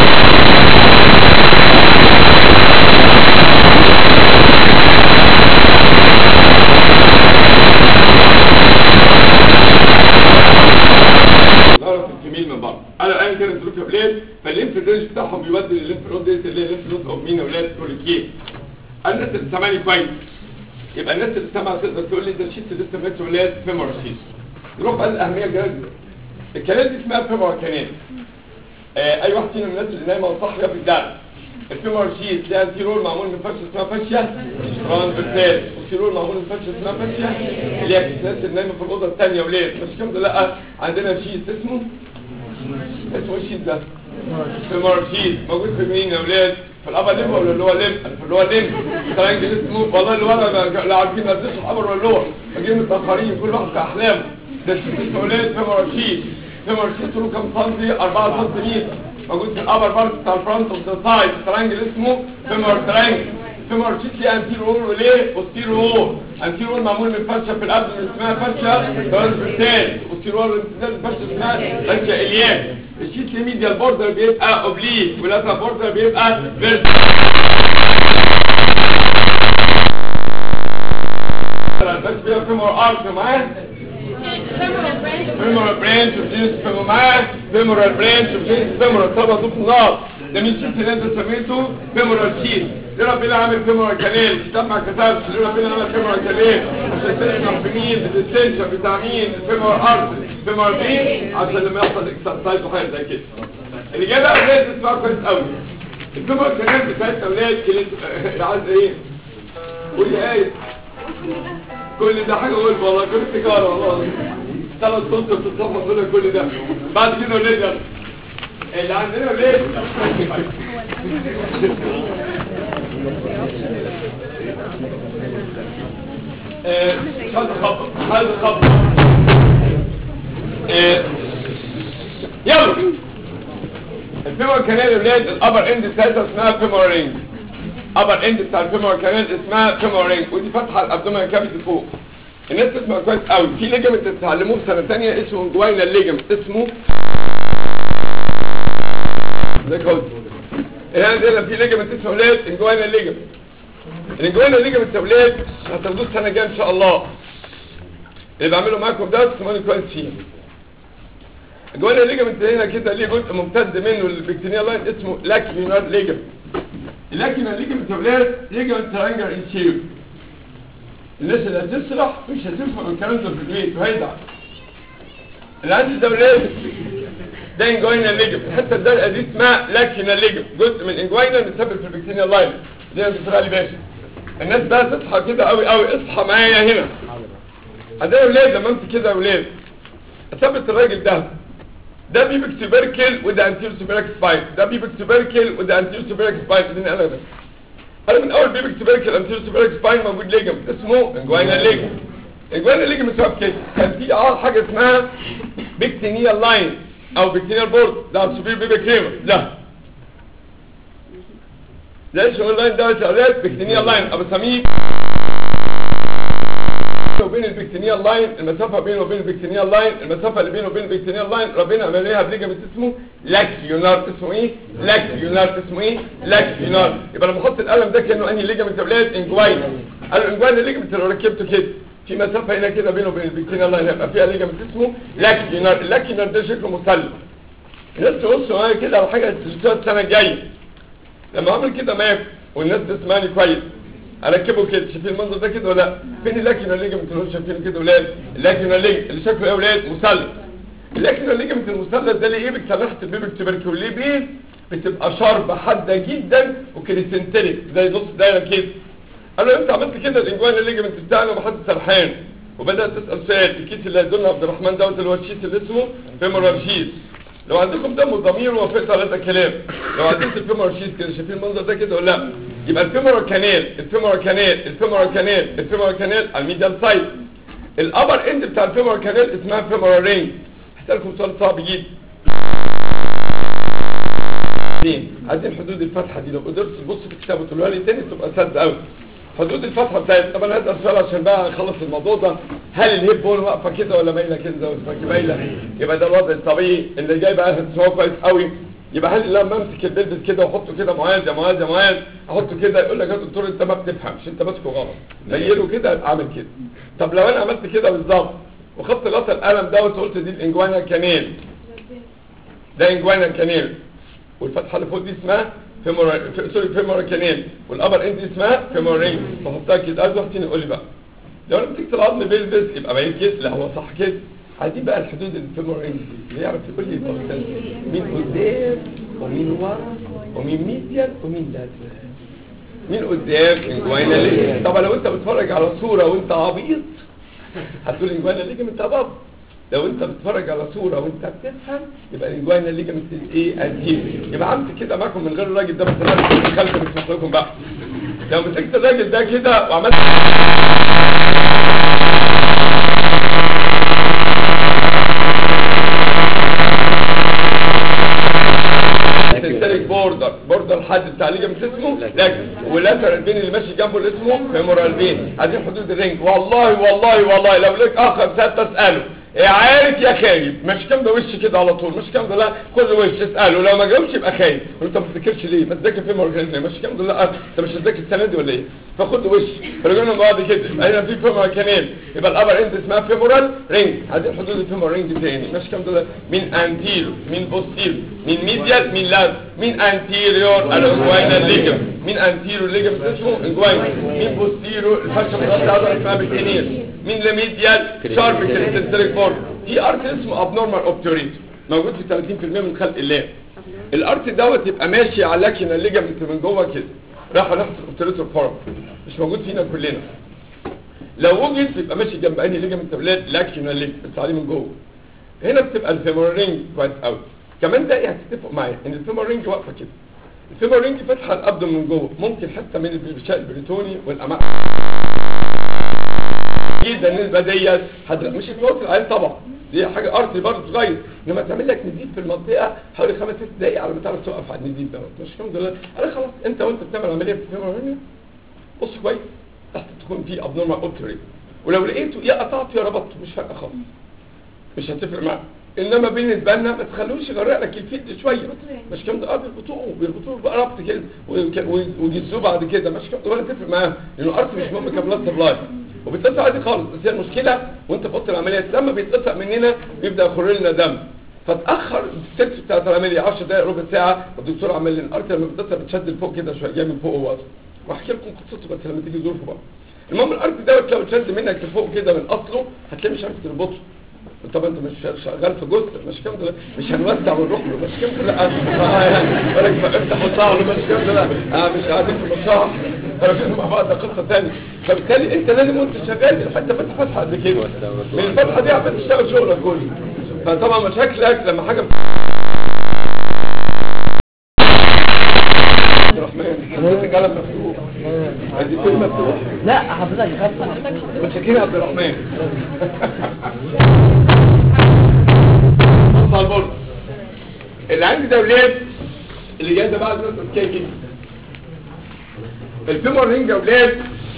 ظهرت الجميل من بعض انا الان كده سلوك اولاد فالليمف رينج بتاعهم بيودي للليمف نود ديت اللي هي الليمف نود اوف مين اولاد كولوكين الناس اللي سامعني كويس يبقى الناس اللي سامعه تقدر تقول لي ده الشيت لسه مات ولاد فيمور شيت نروح بقى الاهميه الجايه الكلام دي اسمها فيمور كانال آه اي واحد فينا من الناس اللي نايمه وصاحيه في الدرس الفيمور شيت ده انتيرول معمول من فرشه اسمها فاشيه ترانفيرسال والتيرول معمول من فرشه اسمها فاشيه اللي هي الناس اللي نايمه في الاوضه الثانيه ولاد مش كده لا عندنا شيت اسمه اسمه ايه الشيت ده فيمور شيت موجود في مين يا ولاد في الابر ليم ولا اللي هو ليم في اللي هو ليم ترانجل اسمه والله اللي ورا لا عارفين ندرسوا الابر ولا اللور جايين متاخرين كل واحد في احلامه ده الشيت اسمه ولاد فيمور شيت فيمور شيت طوله كام سنتي 4 سنتيمتر موجود في الابر بارت بتاع الفرونت اوف ذا سايد ترانجل اسمه فيمور ترانجل فيمور شيت ليه انتيرور وليه بوستيرور انتيرور معمول من فرشه في الابد اسمها فرشه ترانسفيرتال بوستيرور امتداد فرشه اسمها فرشه الياك الشيت الميديال بوردر بيبقى اوبليك واللاترال بوردر بيبقى فيرتيكال بس فيها فيمور ارك معاه فيمورال برانش وجينس فيمور معاه فيمورال برانش وجينس فيمورال طبعا ضوء النار ده مين شيت اللي انت سميته فيمورال شيت ليه ربنا عامل فيمورال كانال كتاب ما كتبش ليه ربنا عامل فيمورال كانال عشان تسمع في مين الديستنشن بتاع مين الفيمورال ارت فيمورال بين عشان لما يحصل اكسرسايز وحاجه زي كده الاجابه اولاد تسمعها كويس قوي الفيمورال كانال بتاعت اولاد كلمه عايز ايه قول لي ايه كل ده حاجه قول والله كل تجاره والله ثلاث صوت بتتصفى كل كل ده بعد كده ولاد يلا اللي عندنا ولاد آه، هذا خبر هذا خبر آه، يلا الفيمور كانال ولاد الابر اند بتاعتها اسمها فيمور رينج ابر اند بتاع الفيمور كانال اسمها فيمور رينج ودي فاتحه الابدومين كافيتي فوق الناس تسمع كويس قوي في ليجمنت تتعلموه في سنه ثانيه اسمه جوينا ليجمنت اسمه زي كده الان ده في ليجمنت اسمه ولاد الجوينا ليجمنت الجوينا ليجمنت يا ولاد هتاخدوه السنه الجايه ان شاء الله اللي بعمله معاكم ده تسمعوني كويس فيه الجوينا ليجمنت هنا كده ليه جزء ممتد منه البكتيريا لاين اسمه لاكيونار ليجمنت اللاكيونار ليجمنت يا ولاد ليجمنت ترانجر انشير الناس اللي هتسرح مش هتفهم الكلام ده في البيت وهيدع اللي عندي ده ولاد ده انجوينا ليجمنت الحته الدرقه دي اسمها لاكيونار ليجمنت جزء من انجوينا متسبب في البكتيريا لاين زي ما بتقول علي باشا الناس بقى تصحى كده قوي قوي اصحى معايا هنا عندنا ولاد لما انت كده يا ولاد اثبت الراجل ده ده بيبك تبركل وده انتير سوبريك سباين ده بيبك تبركل وده انتير سوبريك سباين اديني انا ده انا من اول بيبك تبركل انتيرو تبركل سباين موجود ليجمنت اسمه انجوانا ليجمنت انجوانا ليجمنت سبب كده كان في اه حاجه اسمها بيكتينيال لاين او بيكتينيال بورد ده السوبر بيبي كريمه ده ده الشغل لاين ده شغال بيكتينيال لاين ابو سميك وبين البكتينيال لاين المسافه بينه وبين البكتينيال لاين المسافه اللي بينه وبين البكتينيال لاين ربنا عمل لها بليجمنت اسمه لاكيونار اسمه ايه لاكيونار اسمه ايه لاكيونار يبقى لما احط القلم ده كانه انهي ليجمنت يا اولاد انجواين قالوا انجواين الليجمنت اللي ركبته كده في مسافه هنا كده بينه وبين البكتينيال لاين هيبقى فيها ليجمنت اسمه لاكيونار اللاكيونار ده شكله مثلث الناس تبص معايا كده على حاجه تشتغل السنه الجايه لما اعمل كده ماب والناس تسمعني كويس اركبه كده شايفين المنظر ده كده ولا لا فين اللاكينا ليجمنت اللي شايفينه كده ولا اللاكينا ليجمنت اللي شكله ايه يا اولاد مثلث اللاكينا ليجمنت المثلث ده ليه بتسلحه البيبي تبركيوليه بيه بتبقى شاربه حاده جدا وكريسنتريك زي نص دايره كده قالوا انت عملت كده الانجوان الليجمنت بتاعنا ومحدش سرحان وبدات تسال سؤال الكيس اللي هيدولنا عبد الرحمن دوت اللي هو الشيس اللي اسمه فيمورال شيس لو عندكم دم وضمير ووافقت على هذا الكلام لو عديت الفيمورال شيس كده شايفين المنظر ده كده ولا لا يبقى الفيمورال كانال الفيمورال كانال الفيمورال كانال الفيمورال كانال على الميديال سايد الابر اند بتاع الفيمورال كانال اسمها فيمورال رينج هسألكم سؤال صعب جدا اثنين عايزين حدود الفتحه دي لو قدرت تبص في الكتاب وتقولها لي تاني تبقى سد قوي حدود الفتحه بتاعت طب انا هسال سؤال عشان بقى اخلص الموضوع ده هل الهيب بون واقفه كده ولا مايله كده زي ما اسمها مايله يبقى ده الوضع الطبيعي اللي جاي بقى هتسمعه كويس قوي يبقى هل لما امسك البلبس كده واحطه كده معاذ يا معاذ يا معاذ احطه كده يقول لك يا دكتور انت ما بتفهمش انت ماسكه غلط ميله كده يبقى اعمل كده طب لو انا عملت كده بالظبط وخدت غطا القلم دوت وقلت دي الانجوانا كانيل ده انجوانا كانيل والفتحه اللي فوق دي اسمها فيمورال سوري فيمورال كانيل والابر اند دي اسمها فيمورال بحطها كده عايز واحد يقول لي بقى لو انا مسكت العظم بيلبس يبقى باين كده لا هو صح كده عايزين بقى الحدود الفيمورال اند دي اللي يعرف يقول لي تفاصيل مين قدام ومين ورا ومين ميديال ومين لاترال مين قدام انجوانا ليه طبعا لو انت بتتفرج على صوره وانت عبيط هتقول انجوانا ليجمنت اباب لو انت بتتفرج على صوره وانت بتفهم يبقى الانجوانا ليجمنت ايه انتير يبقى عملت كده معاكم من غير الراجل ده بس انا دخلت مش لكم بقى لو مسكت الراجل ده كده وعملت سيستريك بوردر بوردر الحد بتاع ليجمنت اسمه لكن واللاتر البين اللي ماشي جنبه اللي اسمه فيمورال بين عايزين حدود الرينج والله والله والله لو لك اخ ساعات تساله يا عارف يا خايف مش كام ده وش كده على طول مش كام ده لا كل وش اساله لو ما جاوبش يبقى خايف انت ما بتذاكرش ليه ما تذاكر في مورجان مش كام ده لا انت مش هتذاكر السنه دي ولا ايه فخد وش فرجعنا بعض كده هنا في فيمورال كانال يبقى الابر اند اسمها فيمورال رينج عايزين حدود الفيمورال رينج تاني مش كام ده مين انتيرو مين بوستيرو مين ميديال مين لاب مين انتيريور الانجوينال ليجم مين انتيريور ليجم اسمه انجوين مين بوستيرو الفرشه بتاعتها اسمها بالكنير مين لميديال شارب كريستاليك بورد في ارت اسمه ابنورمال اوبتوريت موجود في 30% من خلق الله الارت دوت يبقى ماشي على لكن الليجمنت من جوه كده راح ناحيه الاوبتوريتور فورم مش موجود فينا كلنا لو وجد يبقى ماشي جنب انهي ليجمنت اولاد لكن الليجمنت بس عليه من جوه هنا بتبقى الفيمور رينج كويس قوي كمان ده هتتفقوا معايا ان الفيمور رينج واقفه كده الفيمور رينج فاتحه الابدن من جوه ممكن حته من الغشاء البريتوني والامعاء جدا النسبه ديت هتبقى مش هتموت العيال طبعا دي حاجه ارتي برضه صغير لما تعمل لك نزيف في المنطقه حوالي خمس ست دقائق على ما تعرف توقف على النزيف دوت مش الحمد لله انا خلاص انت وانت بتعمل عمليه في الفيمور رينج بص كويس تحت تكون في ابنورمال اوبتري ولو لقيته يا قطعته يا ربطته مش فارقه خالص مش هتفرق معاك انما بالنسبه لنا ما تخلوش يغرق لك الفيد شويه مش كام ده اه بيربطوه بيربطوه بربط كده ويجزوه بعد كده مش كام ولا تفرق معاه لانه ارت مش مهم كبلاد سبلاي وبيتقطع عادي خالص بس هي المشكله وانت في اوضه العمليات لما بيتقطع مننا بيبدا يخر لنا دم فتاخر السكس بتاعت العمليه 10 دقائق ربع ساعه والدكتور عمل لي الارت لما بتقطع بتشد لفوق كده شويه جاي من فوق وواصل واحكي لكم قصته بس لما تيجي ظروفه بقى المهم الارت دوت لو اتشد منك لفوق كده من اصله هتلاقيه مش عارف تربطه طب انت مش شغال في جزء مش كام ده مش هنوسع ونروح له مش كام ده لا بالك افتح وسع له مش كام ده لا اه مش قاعدين في المصاح راجعين مع بعض ده قصه ثانيه فبالتالي انت لازم وانت شغال الحته فتح فتحه قد كده من الفتحه دي عمال تشتغل شغلك كله فطبعا مشاكلك لما حاجه الرحمن الرحمن انت كلام مفتوح ادي كلمه مفتوح لا حضرتك خاصة متشكرين يا عبد الرحمن بص على البورد اللي عندي ده ولاد اللي جاي ده بعد نص كده الفيمور رينج يا ولاد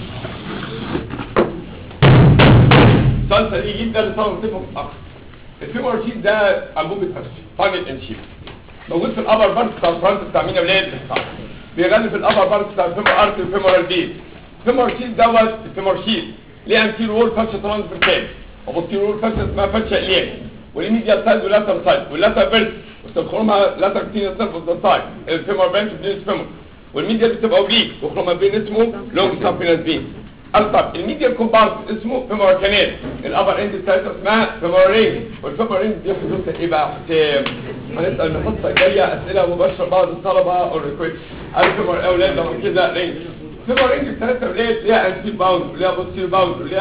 سلسل ايه جدا اللي طبعا تفهم اكتر الفيمور شيت ده انبوب الفرش فاجل انشيب موجود في الابر بارت بتاع الفرونت بتاع مين يا ولاد بيغني في الابر بارت بتاع الفيمور ارت والفيمور البيت الفيمور شيت دوت الفيمور شيت ليه انتير وول فرشه ترانسفيرسال وبوستير وول فرشه اسمها فرشه الياس والميديا سايد واللاتر سايد واللاتر بيرت وتدخلهم لاتر كتير سيرف اوف ذا سايد الفيمور بنش بنش فيمور والميديا بتبقى اوبليك وخروما بين اسمه لونج سابينس بين طب الميديا كومبارت اسمه فيمور كانال الابر اند بتاعتها اسمها فيمور رينج والفيمور رينج دي حدودها ايه بقى حسام هنسال الحصه الجايه اسئله مباشره بعض الطلبه او ريكويست الفيمور اولاد لو كده رينج فيمور رينج بتاعتها ولاد ليها انتي باوند وليها بوستير باوند وليها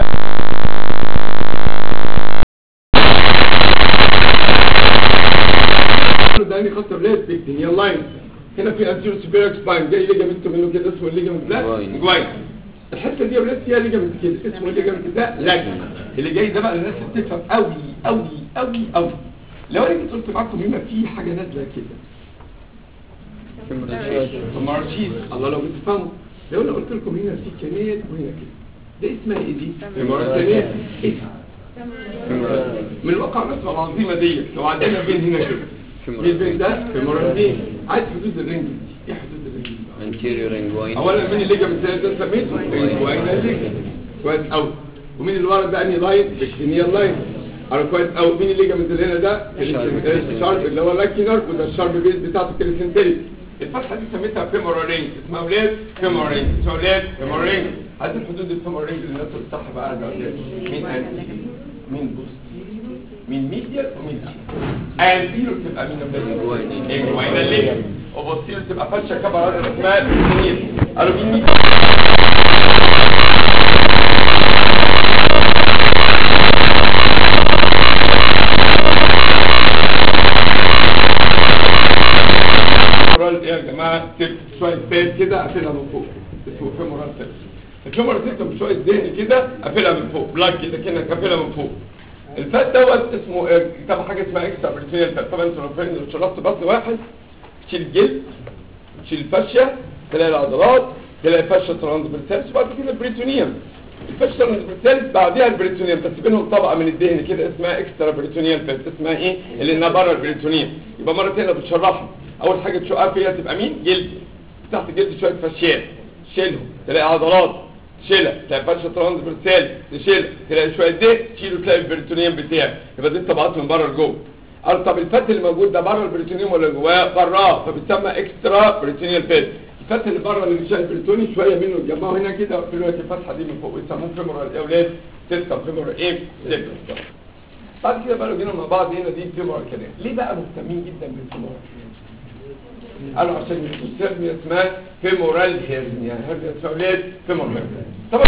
ده يعني خط ولاد بيكتينيا لاين هنا في انتيرو سوبيريور سباين جاي ليجامنت منه كده اسمه الليجامنت ده جواين. جواين الحته دي يا ولاد فيها ليجامنت كده اسمه الليجامنت ده لاجن اللي جاي ده بقى الناس اللي بتفهم قوي قوي قوي قوي لو انا جيت قلت معاكم هنا في حاجه نازله كده مارشيز الله لو بتفهموا لو انا قلت لكم هنا في كنات وهنا كده ده اسمها ايه دي؟ كنات ايه من الواقع النسبة العظيمة دي لو عندنا بين هنا كده مين بين ده في مرتين عايز حدود الرنج دي ايه حدود الرنج دي بقى؟ anterior inguine اولا مين الليجامنت ده سميته انجوينا ليجامنت كويس قوي ومين اللي ورا ده انهي لاين بكتينيال لاين انا كويس قوي مين الليجامنت اللي هنا ده الشارب اللي هو اللاكينر وده الشارب بيز بتاعته كريسنتري الفتحه دي سميتها فيمورال رينج اسمها اولاد فيمورال رينج اسمها اولاد فيمورال رينج عايزين حدود الفيمورال رينج اللي الناس الصح بقى قاعده قدامي. مين انتي مين بوستيريور مين ميديال ومين انتيريور تبقى مين Inguinal. انجوينا ليجامنت وبوستيريور تبقى فرشه كبر اسمها بيكتينيال قالوا مين مين فيمورال ايه يا جماعه سيبت شويه بيت كده قافلها من فوق اسمه فيمورال سيبت الفيمورال سيبت بشويه دهن كده قافلها من فوق بلاك كده كده قافلها من فوق الفات دوت اسمه إيه؟ طبعا حاجه اسمها اكسترا بريتينيال فات طبعا انتوا لو فاهمين لو شرطت بطن واحد تشيل الجلد تشيل الفاشيه تلاقي العضلات تلاقي الفاشيه ترانسفيرسالس وبعد كده البريتونيوم الفاشيه ترانسفيرسالس بعديها البريتونيوم بس بينهم طبقه من الدهن كده اسمها اكسترا بريتونيال فات اسمها ايه اللي انها بره البريتونيوم يبقى مره ثانيه بتشرحها اول حاجه تشقها فيها تبقى مين جلد تحت الجلد شويه فاشيات شيلهم تلاقي عضلات تشيلها تلاقي فرشه ترانسفيرسال تشيلها تلاقي شويه دهن تشيله تلاقي البريتونيوم بتاعك يبقى دي الطبقات من بره لجوه قال طب الفات اللي موجود ده بره البريتونيوم ولا جواه براه فبيتسمى اكسترا بريتونيال فات الفات اللي بره اللي مش البريتوني شويه منه يتجمعوا هنا كده في الوقت الفتحه دي من فوق يسموه فيمورال ايه اولاد سيستم فيمورال ايه سيستم بعد كده بقى لو جينا مع بعض هنا دي فيمورال كلام ليه بقى مهتمين جدا بالفيمورال قالوا عشان الهرنيا اسمها فيمورال هيرنيا هيرنيا اسمها اولاد فيمورال هيرنيا طبعا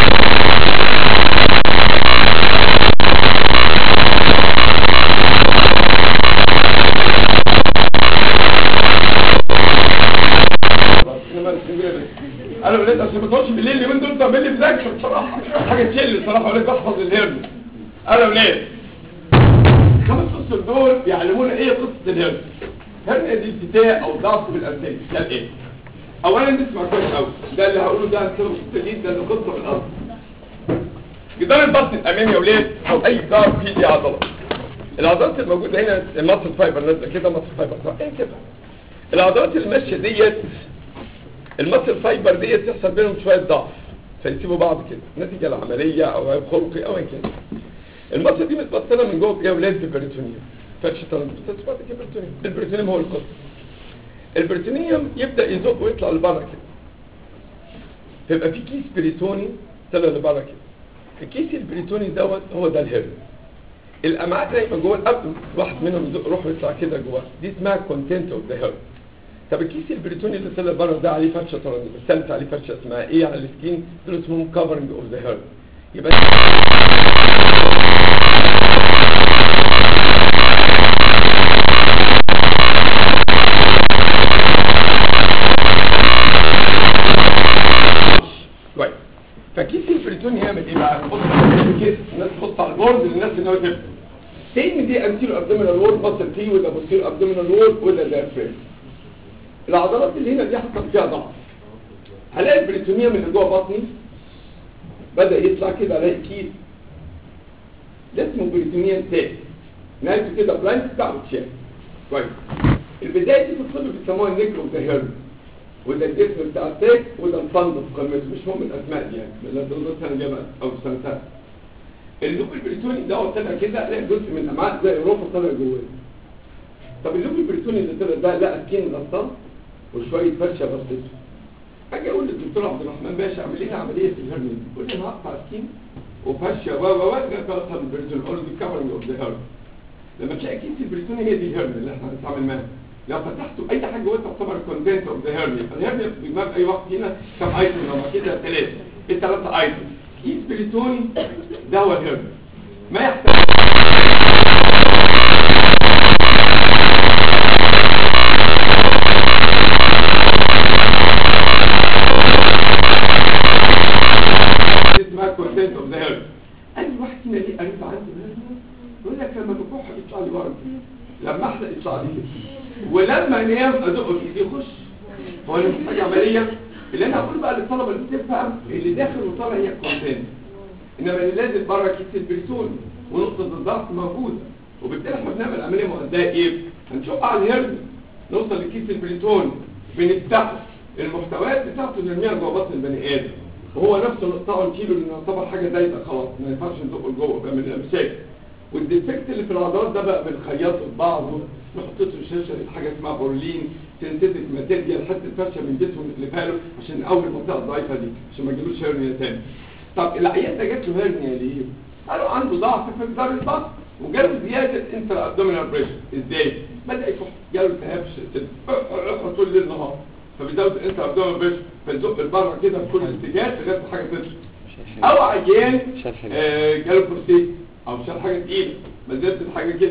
انا ولاد عشان ما تقعدش بالليل اليومين دول طب اللي بذاكر بصراحه حاجه تشيل بصراحه ولاد بحفظ الهرن انا ولاد خمس فصل دول بيعلمونا ايه قصه الهرن هرن دي التتاء او ضعف في الانتاج ده ايه اولا نسمع كويس قوي ده اللي هقوله ده سبب التدليل ده اللي قصه في الارض جدار البطن الامامي يا ولاد او اي جدار فيه دي عضله العضلات الموجوده هنا المصل فايبر نازله كده مصل فايبر صح ايه كده العضلات الماشيه ديت المصل فايبر ديت يحصل بينهم شويه ضعف فيسيبوا بعض كده نتيجه لعمليه او عيب خلقي او اي كده المصل دي متبطنه من جوه يا ولاد بالبريتونيوم فرش ترانسبورتات بعد كده البريتونيوم البريتونيوم هو القصه البريتونيوم يبدا يزق ويطلع لبره كده فيبقى في كيس بريتوني طلع لبره كده الكيس البريتوني دوت هو ده الهرم الامعاء دايما جوه الابدن واحد منهم يزق روح ويطلع كده جوه دي اسمها كونتنت اوف ذا هيرم طب الكيس البريتوني اللي طلع بره ده عليه فرشه ترانسفيرسالت عليه فرشه اسمها ايه على السكين دول اسمهم كفرنج اوف ذا هيرم يبقى بورد للناس اللي هو تفهم تاني دي انتيرو ابدومينال وول بطل فيه ولا بوستيرو ابدومينال وول ولا دايفرام العضلات اللي هنا دي حصل فيها ضعف هلاقي البريتونيوم اللي جوه بطني بدا يطلع كده الاقي كيس ده اسمه بريتونيوم تاني نهايته كده بلايند بتاع وتشاف كويس البدايه دي في الطب بيسموها النيكرو ذا هيرن وده الجسم بتاع التاج وده الفند في قمته مش مهم الاسماء دي يعني لا دول سنه جامعه او سنه سنه اللوب البريتوني ده هو طلع كده الاقي جزء من الامعاء زي اوروبا طلع جواه طب اللوب البريتوني اللي طلع ده لقى سكين غطاه وشويه فرشه بسيطه اجي اقول للدكتور عبد الرحمن باشا اعمل لنا عمليه في الهرنيه يقول لي انا هقطع سكين وفرشه و و و ده خلاص البريتوني اقول له دي كفرنج اوف ذا هيرن لما تلاقي كيس البريتوني هي دي الهرنيه اللي احنا هنتعامل معاها لو فتحتوا اي حاجه جوه تعتبر كونتنت اوف ذا هيرنيا الهيرنيا في دماغ اي وقت هنا كم ايتم لو كده ثلاثه الثلاثه ايتم كيس بريتوني ده هو الهيرنيا ما يحتاج اسمها كونتنت اوف ذا هيرنيا اي واحد هنا ليه قريب عنده هيرنيا يقول لك لما بكح يطلع لي ورد لما احرق يطلع لي كده ولما انام ادق في ايدي يخش هو انا محتاج عمليه اللي انا هقول بقى للطلبه اللي بتفهم اللي داخل وطالع هي الكونتنت انما اللي نازل بره كيس البريتون ونقطه الضغط موجوده وبالتالي احنا بنعمل عمليه مؤديه ايه؟ هنشق على الهرد نوصل لكيس البريتون بنفتحه المحتويات بتاعته نرميها جوه بطن البني ادم وهو نفسه نقطعه نشيله لانه يعتبر حاجه زايده خلاص ما ينفعش نزقه لجوه بقى من الامساك والديفكت اللي في العضلات ده بقى بنخيطه ببعضه نحط له شاشه حاجه اسمها بورلين سينثيتك ماتيريال حتى الفرشه من جسمه نقلبها له عشان نقوي المنطقه الضعيفه دي عشان ما يجيلوش هرنيا تاني طب العيان ده جات له هرنيا ليه؟ قالوا عنده ضعف في جدار البطن وجاله زياده انتر ابدومينال بريشر ازاي؟ بدا يكح جاله التهاب شديد طول الليل نهار فبيزود انتر ابدومينال بريشر فيزق لبره كده في كل اتجاه لغايه ما حاجه تطلع او عيان آه جاله بروستيت او شال حاجه تقيله ما زالت الحاجه كده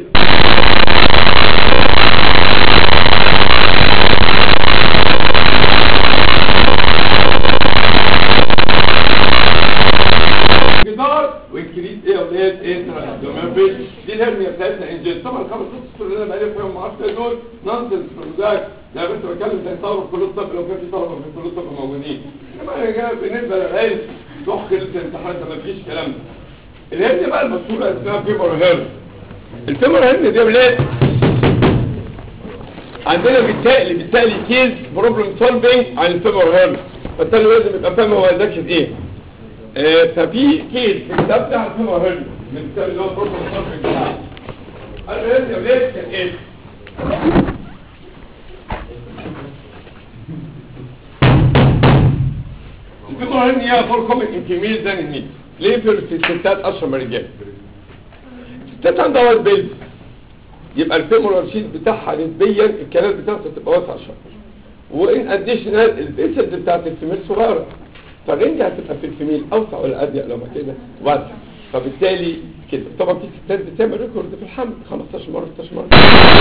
جدار وانكريز ايه يا اولاد انترا ابدومين دي الهرنيا بتاعتنا انجل طبعا الخمس ست اشهر اللي انا بقالي فيهم ما اعرفش دول نونسنس بروجاك لا بس بتكلم زي طلبه في كليه الطب لو كان في طلبه في كليه الطب موجودين انما انا جاي بالنسبه للعلم ضخ الامتحان ده ما فيش كلام ده الهرنيا بقى المشهوره اسمها فيمر هيرن الفيمر هيرن دي يا ولاد عندنا بالتالي بالتالي كيز بروبلم سولفينج عن الفيمر هيرن فالتالي لازم يبقى فاهم هو ذاكر ايه آه ففي كيز في الكتاب بتاع الفيمر هيرن من الكتاب اللي هو بروبلم سولفينج بتاعه الهرن يا ولاد كان ايه الفيمر هيرن هي فور كومن انتيميز ذان النيد ليه في في الستات اشهر من الرجال الستات عندها وايت بيلز يبقى الفيمورال شيت بتاعها نسبيا الكلام بتاعته تبقى واسعه شويه وان اديشنال البيسد بتاعت الفيميل صغيره فالرينج هتبقى في الفيميل اوسع ولا اضيق لو ما كده واسع فبالتالي كده طبعا في ستات بتعمل ريكورد في الحمل 15 مره 16 مره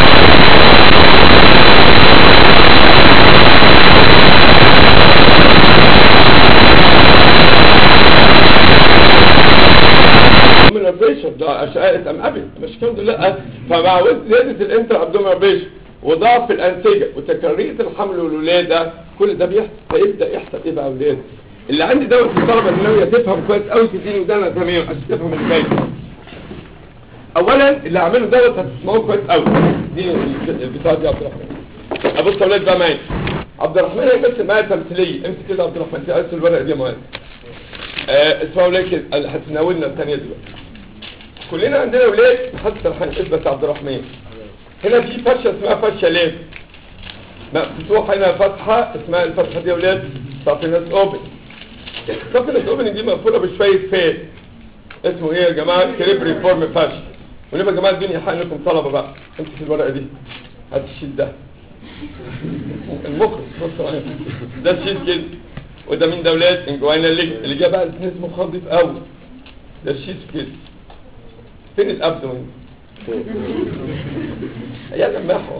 من البريشر ده اشعه ام ابي مش الحمد لله فمع زياده الانتر ابدومينال بريشر وضعف الانسجه وتكريه الحمل والولاده كل ده بيحصل فيبدا يحصل ايه بقى اولاد اللي عندي دوت الطلبه اللي ناويه تفهم كويس قوي تديني ودانا تمام عشان تفهم اللي جاي اولا اللي هعمله دوت هتسمعوه كويس قوي دي البتاعه دي يا عبد الرحمن ابص يا اولاد بقى معايا عبد الرحمن هيمثل معايا تمثيليه امسك كده يا عبد الرحمن في قصه الورقه دي يا معاذ آه اسمعوا ليه كده هتناولنا الثانيه دلوقتي كلنا عندنا ولاد حتى هنثبت عبد الرحمن هنا في فرشه اسمها فرشه ليه مفتوح هنا فتحه اسمها الفتحه دي يا ولاد صافينس اوبن صافينس اوبن دي مقفوله بشويه فات اسمه ايه يا جماعه كريب فورم فاش ونبقى يا جماعه الدنيا حق لكم طلبه بقى امسك الورقه دي هات الشيت ده المخرج بص معايا ده الشيت كده وده مين ده ولاد انجوانا اللي اللي جاب بقى الاسم مخضف قوي ده الشيت كده فين الابدومين يا لماحه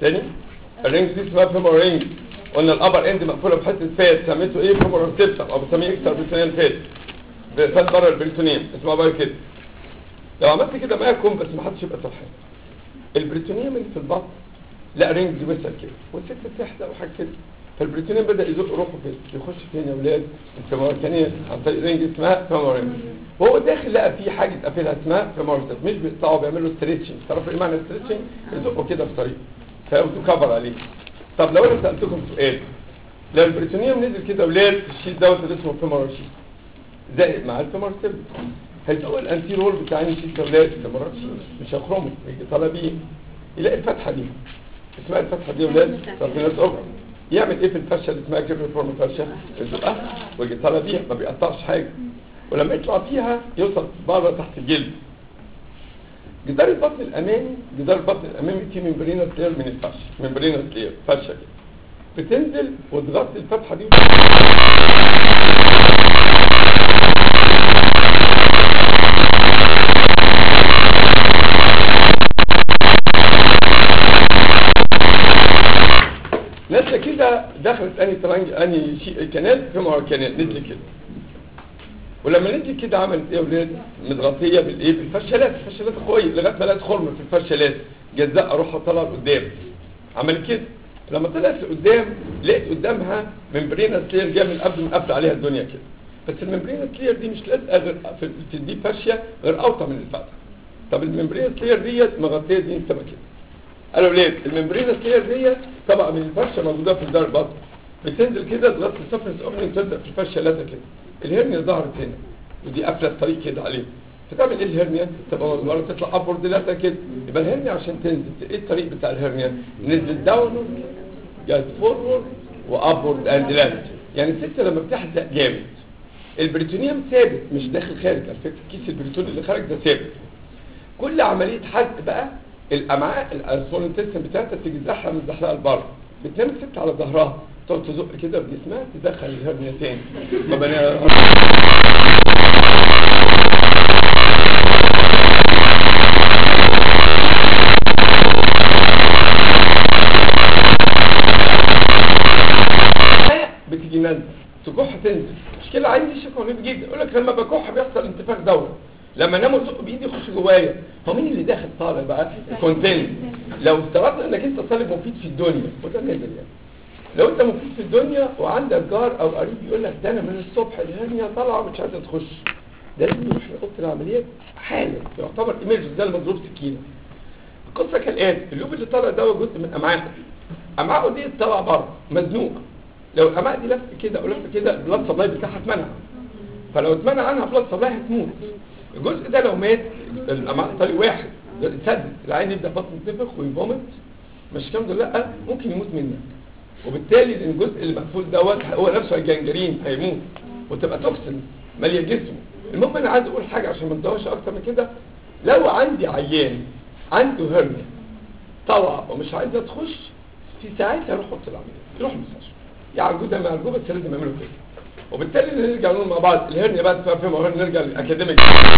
تاني الرينج دي اسمها فيمور رينج قلنا الابر اند مقفوله بحته فات سميته ايه فيمور سيبتم او بنسميه اكسترا بريتونيال فات فات بره البريتونيوم اسمها باي كده لو عملت كده معاكم بس ما حدش يبقى سرحان البريتونيوم اللي في البطن لا رينج وسع كده والست بتحلق وحاجه كده فالبريتونيوم بدا يزق روحه فين يخش فين يا ولاد الفيموركانيه عن طريق رينج اسمها فيمورينج وهو داخل لقى في حاجه قافلها اسمها فيمورتس مش بيقطعوا بيعملوا ستريتشنج تعرفوا ايه معنى ستريتشنج يزقوا كده بطريقه فياخدوا كفر عليه طب لو انا سالتكم سؤال لو البريتونيوم نزل كده ولاد في الشيت دوت اللي اسمه فيمورال شيت زائد مع الفيمورال سيبت هيزقوا الانتي رول بتاع الشيت ده ولاد فيمورال شيت مش هيخرموا يجي طالع بيه يلاقي الفتحه دي اسمها الفتحه دي يا ولاد سارفينات اوفر يعمل ايه في الفرشه اللي اسمها كيرف فورم فرشه يزقها ويجي طالع بيها ما بيقطعش حاجه ولما يطلع فيها يوصل بره تحت الجلد جدار البطن الامامي جدار البطن الامامي فيه ممبرينا سلير من الفرشه ممبرينا سلير فرشه كده بتنزل وتغطي الفتحه دي نازله كده دخلت اني ترانج اني شيء كانال في مع كانال نزل كده ولما نزل كده عملت ايه يا ولاد متغطيه بالايه بالفشلات الفشلات قويه لغايه ما لقيت خرم في الفشلات جزاء اروح طلع لقدام عمل كده لما طلعت لقدام لقيت قدامها ممبرينا سلير جايه من قبل من قبل عليها الدنيا كده بس الممبرينا سلير دي مش لازقه غير في, في دي فاشيه غير اوطى من الفتحه طب الممبرينا سلير ديت مغطيه دي انت كده قالوا ليه الممبرينا سلير ديت طبقه من الفرشه موجوده في جدار البطن بتنزل كده تغطي السفنس اوبننج تبدا في الفرشه لاتا كده الهرنيا ظهرت هنا ودي قافله الطريق كده عليه فتعمل ايه الهرنيا تبقى مره تطلع ابورد لاتا كده يبقى الهرنيا عشان تنزل ايه الطريق بتاع الهرنيا نزلت داونورد جت فورورد وابورد اند لاتا يعني الست لما بتحزق جامد البريتونيوم ثابت مش داخل خارج على فكره كيس البريتوني اللي خارج ده ثابت كل عمليه حزق بقى الامعاء السولنتستم بتاعتها تيجي تزحلق من زحلقه لبره بتنام الست على ظهرها تقعد تزق كده بجسمها تدخل الهرنيا تاني طب انا بتيجي نازله تكح تنزل مشكله عندي شكوى غريب جدا يقول لك لما بكح بيحصل انتفاخ دوري لما انام وزق بايدي يخش جوايا هو مين اللي داخل طالع بقى كونتين لو افترضنا انك انت طالب مفيد في الدنيا وده نادر يعني لو انت مفيد في الدنيا وعندك جار او قريب يقول لك ده انا من الصبح الهرنيا طالعه مش عايزه تخش ده لازم يروح لاوضه العمليات حالا يعتبر ايمرجنسي زي المضروب سكينه القصه كالاتي اللوب اللي طالع ده جزء من امعائه امعائه دي طالعه بره مزنوق لو الامعاء دي لفت كده او لفت كده البلاد سبلاي بتاعها اتمنع فلو اتمنع عنها بلاد سبلاي هتموت الجزء ده لو مات الامعاء طريق واحد اتسدد العين يبدا بطنه تنفخ ويفومت مش كام دول لا ممكن يموت منك وبالتالي الجزء اللي مقفول دوت هو نفسه الجنجرين هيموت وتبقى توكسين ماليه جسمه المهم انا عايز اقول حاجه عشان ما ندوش اكتر من كده لو عندي عيان عنده هرنيا طلع ومش عايزه تخش في ساعتها يروح اوضه العمليات يروح المستشفى يعالجوه ده ما يعالجوه بس لازم يعملوا كده وبالتالي نرجع نقول مع بعض الهرنيا بقى تفهم فيهم نرجع للاكاديميك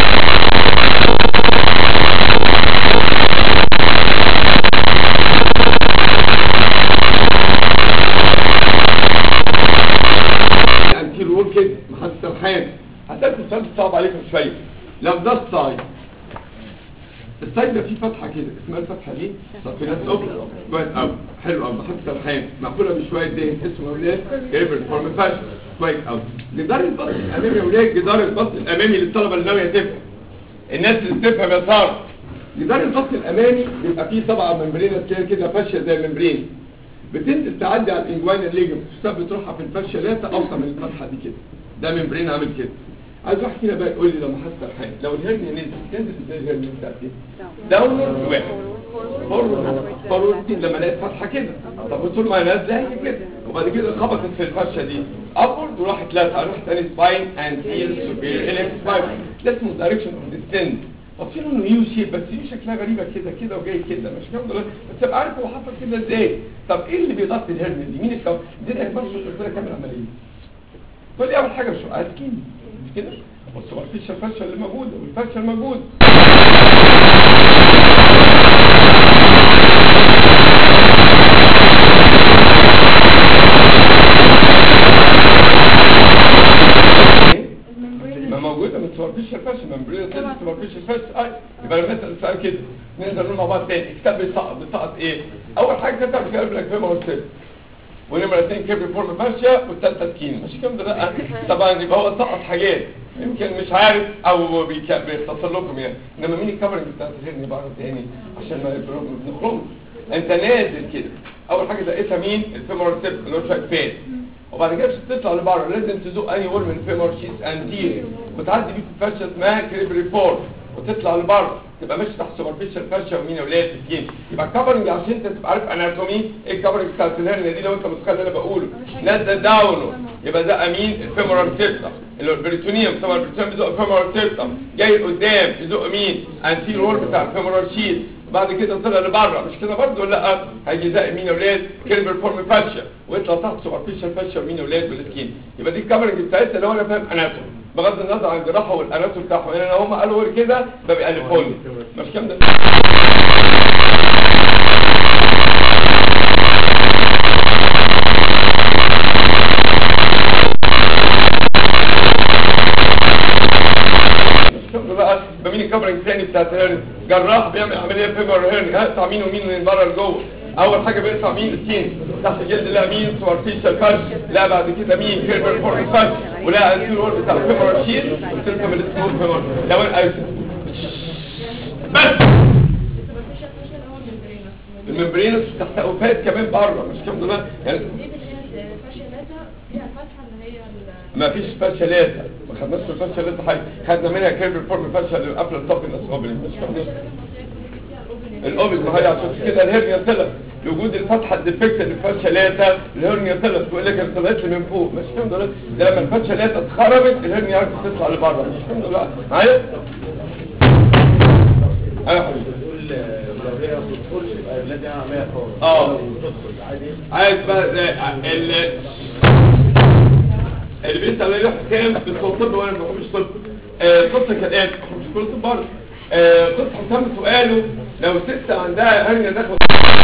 انتير وول كده محدش سرحان هسألكم سؤال صعب عليكم شويه لو ده السايد السايد ده فيه فتحه كده اسمها الفتحه دي صفينات اوبن كويس قوي حلو قوي محدش سرحان مقفوله بشويه دهن اسمه اولاد جريبر فورم فاشن كويس قوي جدار البطن الامامي يا ولاد جدار البطن الامامي للطلبه اللي ناويه تفهم الناس اللي بتفهم يا ساره جدار البطن الامامي بيبقى فيه طبعا ممبرينا كده فاشيه زي الممبرين بتنزل تعدي على الانجوين الليجم تسبب بتروحها في الفرشه لا اوسع من الفتحه دي كده ده ممبرين عامل كده عايز واحد فينا بقى يقول لي لو محس الحين لو الهرنيا نزل تنزل ازاي الهرنيا بتاعتي داون واحد فورورد فورورد دي لما لقيت فتحه كده طب طول ما نازله هي كده وبعد كده خبطت في الفرشه دي ابورد وراحت لاتها راحت تاني سباين اند هيل سوبير اليكس سباين ده اسمه دايركشن اوف ديستنس وفي انه يو شيب بس يو شكلها غريبه كده كده وجاي كده مش كده بس تبقى عارف هو حصل كده ازاي طب ايه اللي بيغطي الهرنيا دي مين الكو دي انا بس قلت لك اعمل عمليه تقول لي اول حاجه مش اسكين مش كده بص هو الفشه الفشه اللي موجوده والفشه الموجود سوبرفيشال فاشن ممبرين سوبرفيشال فاشن اي يبقى مثلا السؤال كده ننزل نقول مع بعض تاني الكتاب بيسقط بيسقط ايه اول حاجه كتب في قلب لك فيما هو السيف ونمرة اثنين كبر فورم فاشيا والثالثة سكين مش كام ده بقى طبعا يبقى هو سقط حاجات يمكن مش عارف او بيك- بيختصر لكم يعني انما مين الكفرنج بتاعت الهرني بقى تاني عشان ما يبقى- ما بنخرجش انت نازل كده اول حاجه دقيتها مين الفيمور سيب اللي هو شويه فات وبعد كده عشان تطلع لبره لازم تزق اي وول من الفيمور شيس انتيري وتعدي بيه في فاشيا اسمها كريبري فور وتطلع لبره تبقى ماشي تحت سوبرفيشال فاشيا ومين يا ولاد سكين يبقى الكفرنج عشان انت تبقى عارف اناتومي ايه الكفرنج بتاعت الهرنيه دي لو انت متخيل اللي انا بقوله نازل داون يبقى ده امين الفيمورال سيستم اللي هو البريتونيوم طبعا البريتونيوم بيزق الفيمورال سيستم جاي قدام يزق مين انتير وول بتاع الفيمورال شيت وبعد كده طلع لبره مش كده برضه ولا لا هيجي زق مين يا ولاد كيربر فورم فاشيا ويطلع تحت سوبرفيشال فاشيا ومين يا ولاد بالسكين يبقى دي الكفرنج بتاعتها لو انا فاهم اناتومي بغض النظر عن الجراحه والاناتومي بتاعهم يعني لو هم قالوا غير كده ده بيألفوا لي مش كام ده شوف بقى بمين الكفرنج تاني بتاعت الهرني جراح بيعمل عمليه فيمر هرني هقطع مين ومين من بره لجوه اول حاجه بيقطع مين السكين تحت الجلد لا مين سوارفيشال فاش لا بعد كده مين كيربر فورم فاش ولا الانتيرور بتاع الفيمر شيت وتركب السموث فيمر لو انا عايز بس الممبرينس تحت اوفات كمان بره مش كام دول يعني دي اللي هي الفاشيلاتا فيها الفتحه اللي هي ال- ما فيش فاشلات ما خدناش في الفاشلات حاجه خدنا منها كيربر فورم فاشل اللي قافله الطب الناس اوبن مش كام دول الفاشيلاتا المصريه كل دي فيها الاوبن الاوبن ما هي عشان كده الهرنيا طلعت لوجود الفتحه الديفكت اللي في الفاشلاتا الهرنيا طلعت تقول لك أنا طلعت لي من فوق مش كام دول ده لما الفاشلاتا اتخربت الهرنيا عرفت تطلع لبره مش كام دول معايا ايوه يا حبيبي تقول لو هي ما بتدخلش يبقى لازم اعملها فور آه. لو بتدخل عادي عايز بقى ده ال اللي بيسأل عليه حكام في الطب وانا ما بحبش طب آه، قصه كالاتي مش كل طب برضه آه، قصه حكام سؤاله لو ست عندها هرنيا داخل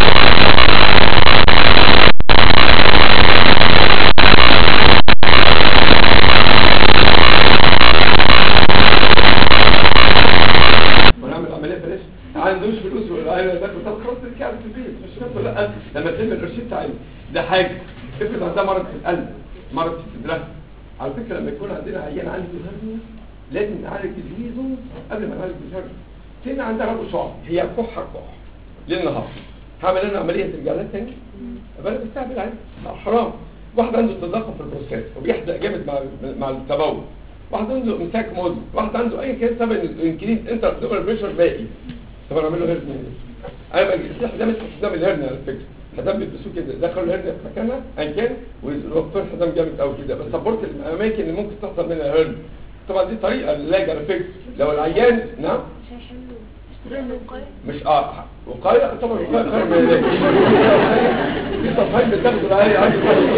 ونعمل عمليه بلاش ما عندوش فلوس ولا انا داخل طب خلاص الكعب في البيت مش كده لا لما تلم القرشين تعالي ده حاجه افرض عندها مرض في القلب مرض في صدرها على فكره لما يكون عندنا عيان عنده هرنيا لازم نعالج الريزون قبل ما نعالج الهرنيا فين عندها ربو شعر هي كحه كح ليل نهار هعمل انا عمليه ترجع لها تاني ابقى انا بستعمل عادي لا، حرام واحد عنده تضخم في البروستات وبيحدق جامد مع مع التبول واحد عنده امساك مزمن واحد عنده اي كان سبب الانكريز انت بتبقى البريشر باقي طب انا اعمل له هرنيا انا بجي الحزام اسمه حزام الهرنيا على فكره حزام بيلبسوه كده دخلوا الهرنيا في مكانها ان كان ويوقفوا حزام جامد قوي كده بس سبورت الاماكن اللي ممكن تحصل منها هرنيا طبعا دي طريقه للعلاج على فكره لو العيان نعم مش هيحلوا استخدام وقايه مش اه وقاية طبعا وقاية خير من ذلك في صفحات بتاخد العيان عادي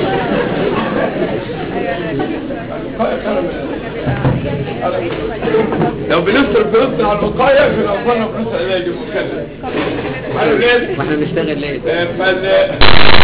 وقاية خير من ذلك لو بنصرف فلوسنا على الوقاية كنا وصلنا فلوس العلاج المكلف على الغير ما احنا بنشتغل ليه فال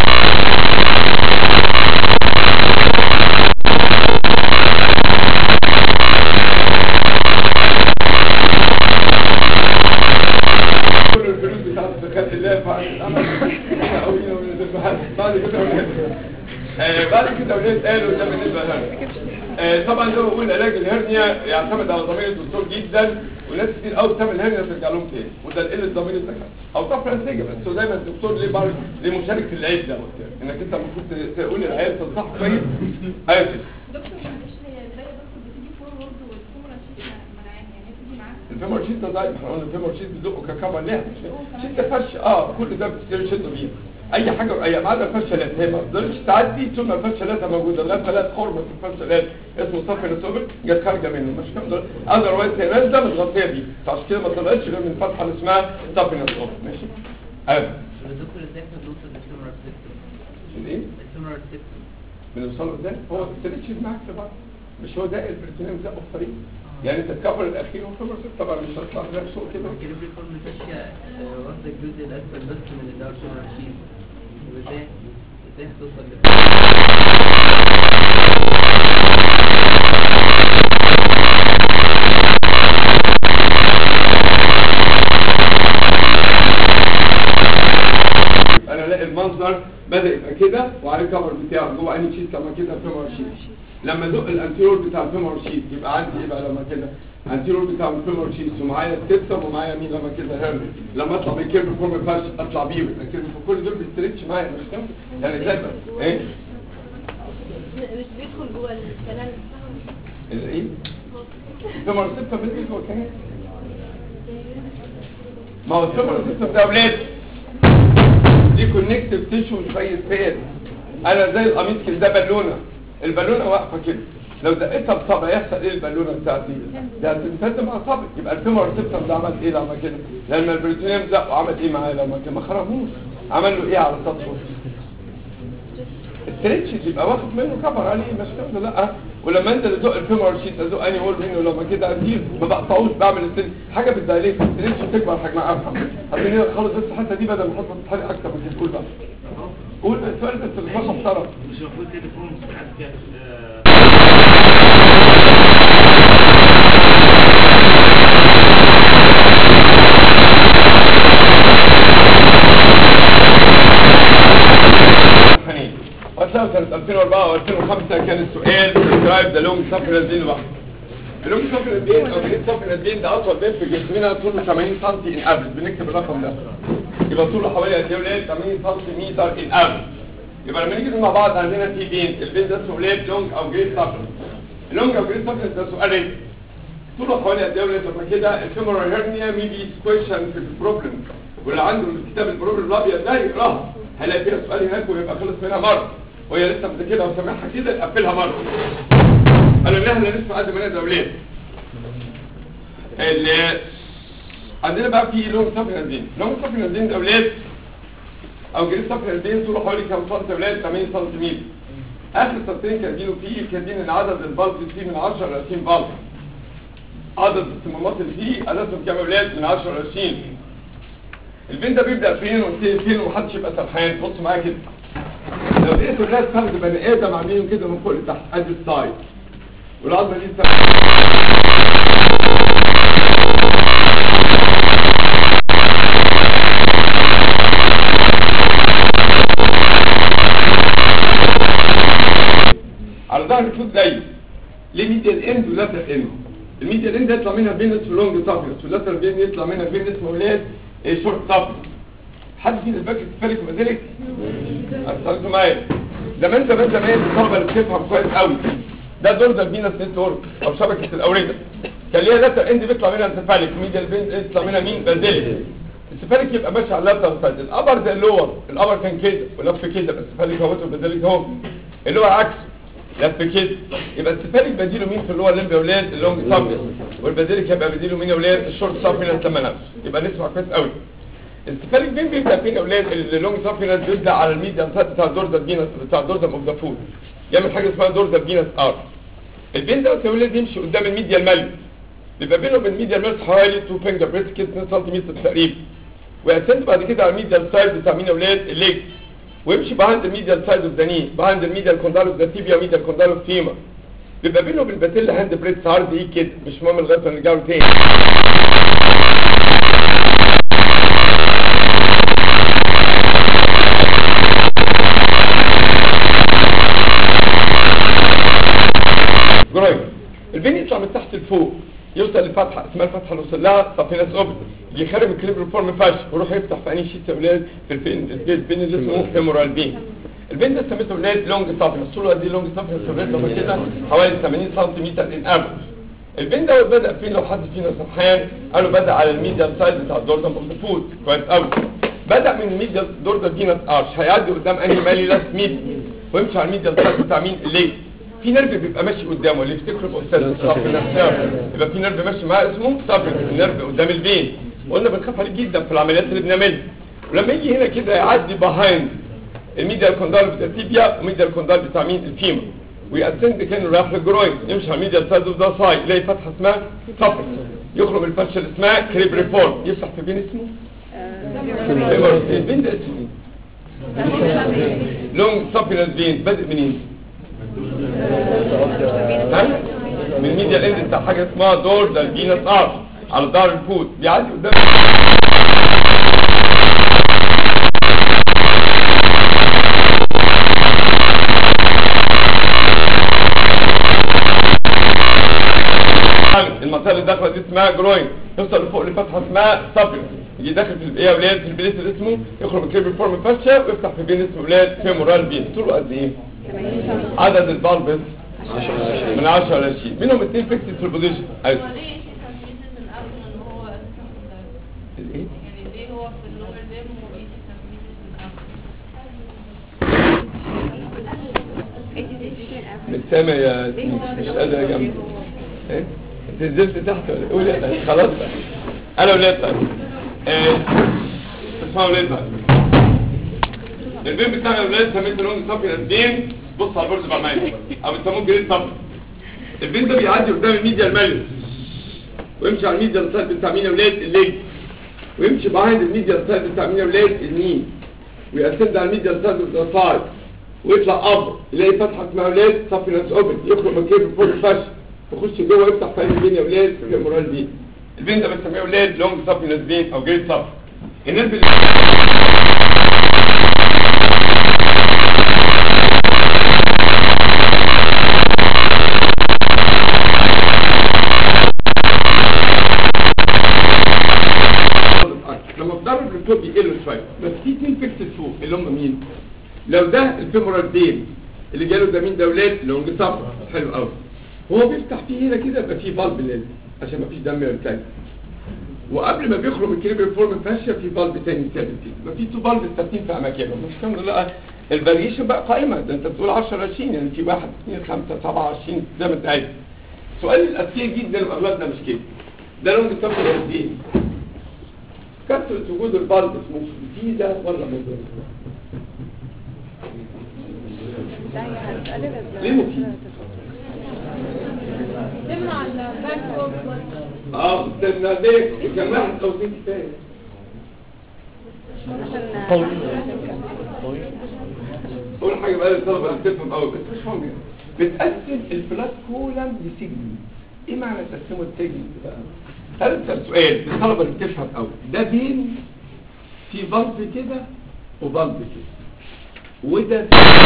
كل الفلوس بتاعت خلق الله فعل الأمر احنا قوينا من الذبحات بعد كده ولاد آه، بعد كده ولاد قالوا ده بالنسبة للهرنيا آه، طبعا زي ما بقول علاج الهرنيا يعتمد على ضمير الدكتور جدا وناس كتير قوي بتعمل هرنيا ترجع لهم تاني وده قله ضمير الدكاتره او طفره نتيجه بس هو دايما الدكتور ليه بار ليه مشارك في العيب ده انك انت المفروض ت- تقول للعيال تنصحه كويس ايوه كده دكتور معلش هي ازاي يا دكتور بتيجي فورورد والفورة شيت منعاني يعني هي بتيجي معاها الفيمور شيت ده ضعيف احنا قلنا الفيمور شيت بيدقوا ككبر ليه شيت فرش اه كل ده بتشتري شده بيه اي حاجه اي ما عدا الفشلات هي ما تقدرش تعدي طول ما الفشلات موجوده لا فلات خرم في الفشلات اسمه صفر السوبر جت خارجه منه مش كده اذر وايز هي نازله متغطيه بيه فعشان كده ما طلعتش غير من الفتحه اللي اسمها صفر السوبر ماشي ايوه الدكتور ازاي احنا بنوصل للفيمورال سيستم الايه الفيمورال سيستم بنوصله ازاي هو ما ابتدتش معاك في بعض مش هو ده البريتونيوم زقه في الطريق يعني انت الكفر الاخير هو فيمور شيت طبعا مش هتطلع غير فوق كده الجريبري فورم فاشيا واخده الجزء الاسفل بس من اللي هو الفيمورال شيت وازاي ازاي هتوصل لل يبقى كده وعليه الكفر بتاعه جوه انهي شيت لما كده فيمور شيت لما ازق الانتيرور بتاع الفيمور شيت يبقى عندي ايه بقى لما كده انتيرور بتاع الفيمور شيت ومعايا السيبتم ومعايا مين لما كده هيرن لما اطلع من كيرف فورم فاش اطلع بيه يبقى كيرف كل دول بيستريتش معايا مش كده يعني زي ما- ايه مش بيدخل جوه الكلام الايه الفيمور سيبتم بيدخل جوه كمان ما هو الفيمور سيبتم ده اولاد دي كونكتيف تيشو زي الفيل انا زي القميص كده ده بالونه البالونه واقفه كده لو دقيتها بصبع يحصل ايه البالونه بتاعتي ده هتنفذ مع صبع يبقى الفيمور سيبتم ده عمل ايه لما كده لما البريتونيوم زق وعمل ايه معاه لما كده ما خرموش عمل له ايه على سطحه الستريتش يبقى واخد منه كفر عليه مش كده لا ولما انت تزق الفيمور شيت تزق اني هول منه لما كده اديل ما بقطعوش بعمل الستريتش حاجه بالدايليت الستريتش بتكبر حجمها افهم عايزين خلص بس الحته دي بدل ما احط حاجه اكتر من كده قول بقى قول السؤال بس اللي هو محترم مش المفروض كده تكون ساعات كده آه، حنين وسنة سنة 2004 و2005 كان السؤال describe the long suffering vein بقى اللونج suffering vein او جريد suffering vein ده اطول فين في جسمنا طوله 80 سم ان افريج بنكتب الرقم ده يبقى طوله حوالي قد ايه ولاد 80 سم ان افريج يبقى لما نيجي نقول مع بعض عندنا في فين الفين ده اسمه ولاد لونج او جريد suffering اللونج او جريد suffering ده سؤال ريت طوله حوالي قد ايه ولاد لما كده الفيمورال هيرنيا ميبي كويشن في البروبلم واللي عنده الكتاب البروبلم الابيض ده يقراها هلاقي فيها سؤال هناك ويبقى خلص منها مره وهي لسه مذاكرها وسامعها كده نقفلها مره قالوا لنا احنا نسمع قد ما نقدر ليه اللي عندنا بقى في لون صفر نازلين لون صفر نازلين ده اولاد او جريد صفر نازلين طوله حوالي كام سم اولاد 80 سم اخر سطرين كاتبينه فيه كاتبين ان عدد البلط فيه من 10 ل 20 بلط عدد الصمامات اللي فيه عددهم كام اولاد من 10 ل 20 البين ده بيبدا فين وينتهي فين ومحدش يبقى سرحان بص معايا كده لو لقيت الناس فرد بني ادم عاملين كده من فوق لتحت ادي السايد والعظمه دي سرحان على ظهر الفوت ضيق ليه ميديال اند ولاتر اند الميديال اند يطلع منها فينس ولونج سافيوس واللاتر بين يطلع منها فينس مولاد شورت سافيوس حد فينا فاكر تفرق ما ذلك اتصلتوا معايا زمان زمان زمان الطلبه اللي بتفهم كويس قوي ده دور ده فينس نتورك او شبكه الاورده كان ليها لاتر اند بيطلع منها انسفاليك ميديال بين يطلع منها مين بازيليك السفالك يبقى ماشي على اللاتر سايد الابر زي اللور الابر كان كده ولف كده بس السفالك اهوت والبازيليك اهو اللور عكسه لف كده يبقى السفالك بديله مين في اللور الليمب يا اولاد اللونج سابيس والبازيليك يبقى بديله مين يا اولاد الشورت سابيس لما نفسه يبقى نسمع كويس قوي السفالك فين بيبدا فين يا اولاد اللونج سابيس بيبدا على الميديان سايد بتاع الدورزال فينس بتاع الدورزال اوف ذا فود يعمل حاجه اسمها دورزال فينس ار البين ده يا اولاد يمشي قدام الميديال مالي بيبقى بينه وبين الميديال مالي حوالي 2 فينجر بريس كده 2 سم تقريبا ويأسند بعد كده على الميديال سايد بتاع مين يا اولاد الليج ويمشي behind the medial side of the knee behind the medial condyle of the tibia medial condyle of femur بيبقى بينه وبين الباتيلا هاند بريدز عرض ايه كده مش مهم لغايه ما نرجع له تاني جروين البين يطلع من تحت لفوق يوصل لفتحه اسمها الفتحه اللي وصل لها سافينس اوبت يجي خارج الكليبر فورم فاش ويروح يفتح في انهي شيت يا ولاد في البين البين اللي اسمه فيمورال بين البين ده سميته ولاد لونج سافينس طوله دي لونج سافينس ولاد لما كده حوالي 80 سم ان افريج البين ده بدا فين لو حد فينا سرحان قالوا بدا على الميديال سايد بتاع الدوردم اوف ذا فود كويس قوي بدا من الميديال دوردم فينس ارش هيعدي قدام انهي مالي لاس ميد ويمشي على الميديال سايد بتاع مين الليج في نيرف بيبقى ماشي قدامه اللي يفتكره باستاذ الصافنس يبقى في نيرف ماشي معاه اسمه صافنس النيرف قدام البين قلنا بنخاف عليه جدا في العمليات اللي بنعملها ولما يجي هنا كده يعدي بيهايند الميديال كوندال بتاع التيبيا وميديال كوندال بتاع مين الفيمر ويأسند كان رايح للجروين يمشي على الميديال سايد اوف ذا سايد يلاقي فتحه اسمها صفر يخرج الفرشه اللي اسمها كريب ريفورم يفتح في بين اسمه البين ده اسمه ايه؟ لونج سابينال بين بادئ منين؟ ها؟ من ميديا اند بتاع حاجه اسمها دور ده الفينس ارش على ظهر الفوت بيعدي قدام المنطقه اللي داخله دي اسمها جروين يوصل لفوق لفتحه اسمها سابيوس يجي داخل في ايه يا ولاد في البليت اللي اسمه يخرج من كريبي فورم فاشيا ويفتح في بين اسمه ولاد فيمورال بين طوله قد ايه؟ عدد البالبس من 10 ل 20 منهم اثنين فيكسد في البوزيشن ايوه هو ليه شيء transmitted من قبل ان هو اساسا في ال- الايه؟ يعني ليه هو في اللور ليم وايه transmitted من قبل من سامع يا سيدي مش قادر يا جنبي ايه انت نزلت تحت ولا قول يا خلاص بقى انا ولاد بقى ايه اسمعوا ولاد بقى البين بتاع الولاد سميته لون صافي البين بص على البورد بقى معايا او بيسموه جريد صافي البين ده بيعدي قدام الميديا الماليوس ويمشي على الميديا السايد بتاع مين يا ولاد الليج ويمشي بعد الميديا السايد بتاع مين يا ولاد النين ويأسد على الميديا السايد بتاع السايد ويطلع اب يلاقي فتحه اسمها ولاد صافي ناس اوبن يخرج من كيف فوق الفش يخش جوه يفتح في البين يا ولاد في المورال بين البين ده بنسميه ولاد لونج صافي ناس بين او جريد صافي الناس اللي لما بضرب الفوق بيقل شويه بس في اتنين فيكسد فوق اللي هم مين؟ لو ده الفيمورال بين اللي جاله ده مين ده ولاد لونج صفر حلو قوي وهو بيفتح فيه هنا كده يبقى فيه بالب لازم عشان ما فيش دم يرتج وقبل ما بيخرج من كريبل فورم فاشيا في بالب تاني ثابت كده يبقى في تو بالب ثابتين في اماكنهم مش كام لا الفاريشن بقى قائمه ده انت بتقول 10 20 يعني في 1 2 5 7 20 زي ما انت عايز سؤال الاذكياء جدا اغلبنا مش كده ده لونج صفر قد ايه؟ كثرة وجود البلد مفيدة ولا مضرة؟ ليه مفيدة؟ تمنع الباك فورد اه استنى ليه؟ كان واحد او اثنين كفاية أول حاجة بقى للطلبة اللي بتفهم أوي بس مش فاهم يعني. بتقسم البلاد كولم لسيجمنت إيه معنى تقسمه السيجمنت بقى؟ هسأل سؤال للطلبة اللي بتفهم أوي ده بين في بلب كده وبلب كده وده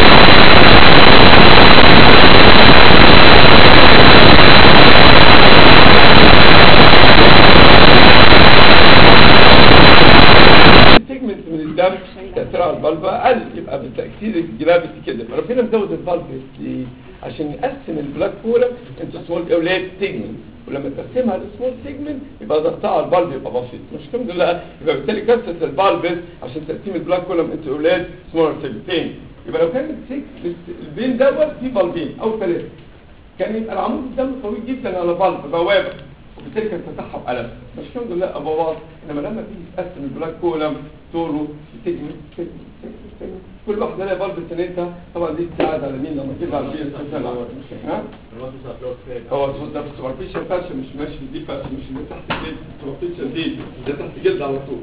سيجمنت من الدم تأثير على البلبة أقل يبقى بالتأكيد الجرافيتي كده فربنا مزود البلب ليه؟ عشان يقسم البلاك كولم انتو سمول اولاد سيجمنت ولما تقسمها لسمول سيجمنت يبقى ضغطها على البلب يبقى بسيط مش الحمد لله يبقى بالتالي كثره البلب عشان تقسيم البلاك كولم انتو اولاد سمول سيجمنتين يبقى لو كان السيج- البين دوت فيه بلبين او ثلاثه كان يبقى العمود الدم طويل جدا على بلب بوابه وبالتالي كان فتحها بقلم مش الحمد لله ابواب انما لما تيجي تقسم البلاك كولم تورو سيجمنت سيجمنت سيجمنت سيجمنت كل واحده لها بلب سنتها طبعا دي تساعد على مين لما تجيب على البين السنتها ها هو الصوت ده في السوبرفيشال فاشن مش ماشي دي فاشن مش اللي تحت الجلد السوبرفيشال دي ده تحت الجلد على طول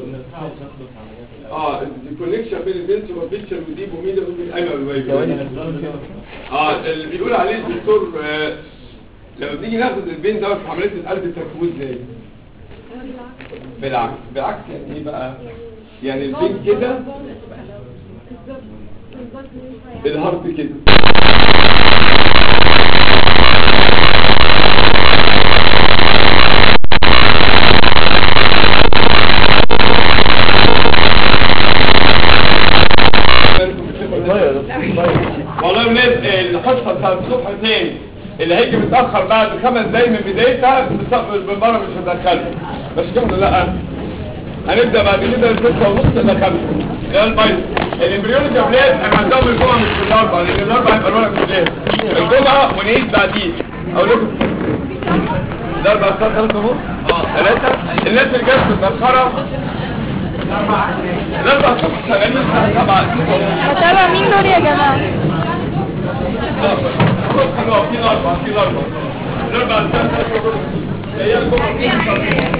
اه الكونكشن بين البين سوبرفيشال ودي بوميدا وبين الايمن والوايمن اه اللي بيقول عليه الدكتور آه لما بنيجي ناخد البين دوت في عمليه القلب تركبوه ازاي؟ بالعكس بالعكس يعني ايه بقى؟ يعني البين كده الهارت كده والله يا ولاد الحصه بتاعت الصبح تاني اللي هيجي متاخر بعد خمس دقايق من بدايتها بتستقبل بالمره مش هدخله مش كده لا هنبدا بعد كده الستة ونص الى خمسة ده البايظ الامبريولوجي يا ولاد انا هنزود الجمعه مش في الاربعه لان الاربعه هيبقى الورق كلها الجمعه ونعيد بعدين اقول لكم الاربعه الساعه 3 ونص اه 3 الناس اللي جت متاخره الاربعه الصبح شغالين الساعه 7 هتابع مين دول يا جماعة؟ في الاربعه في الاربعه الاربعه الساعه 3 ونص هي الجمعه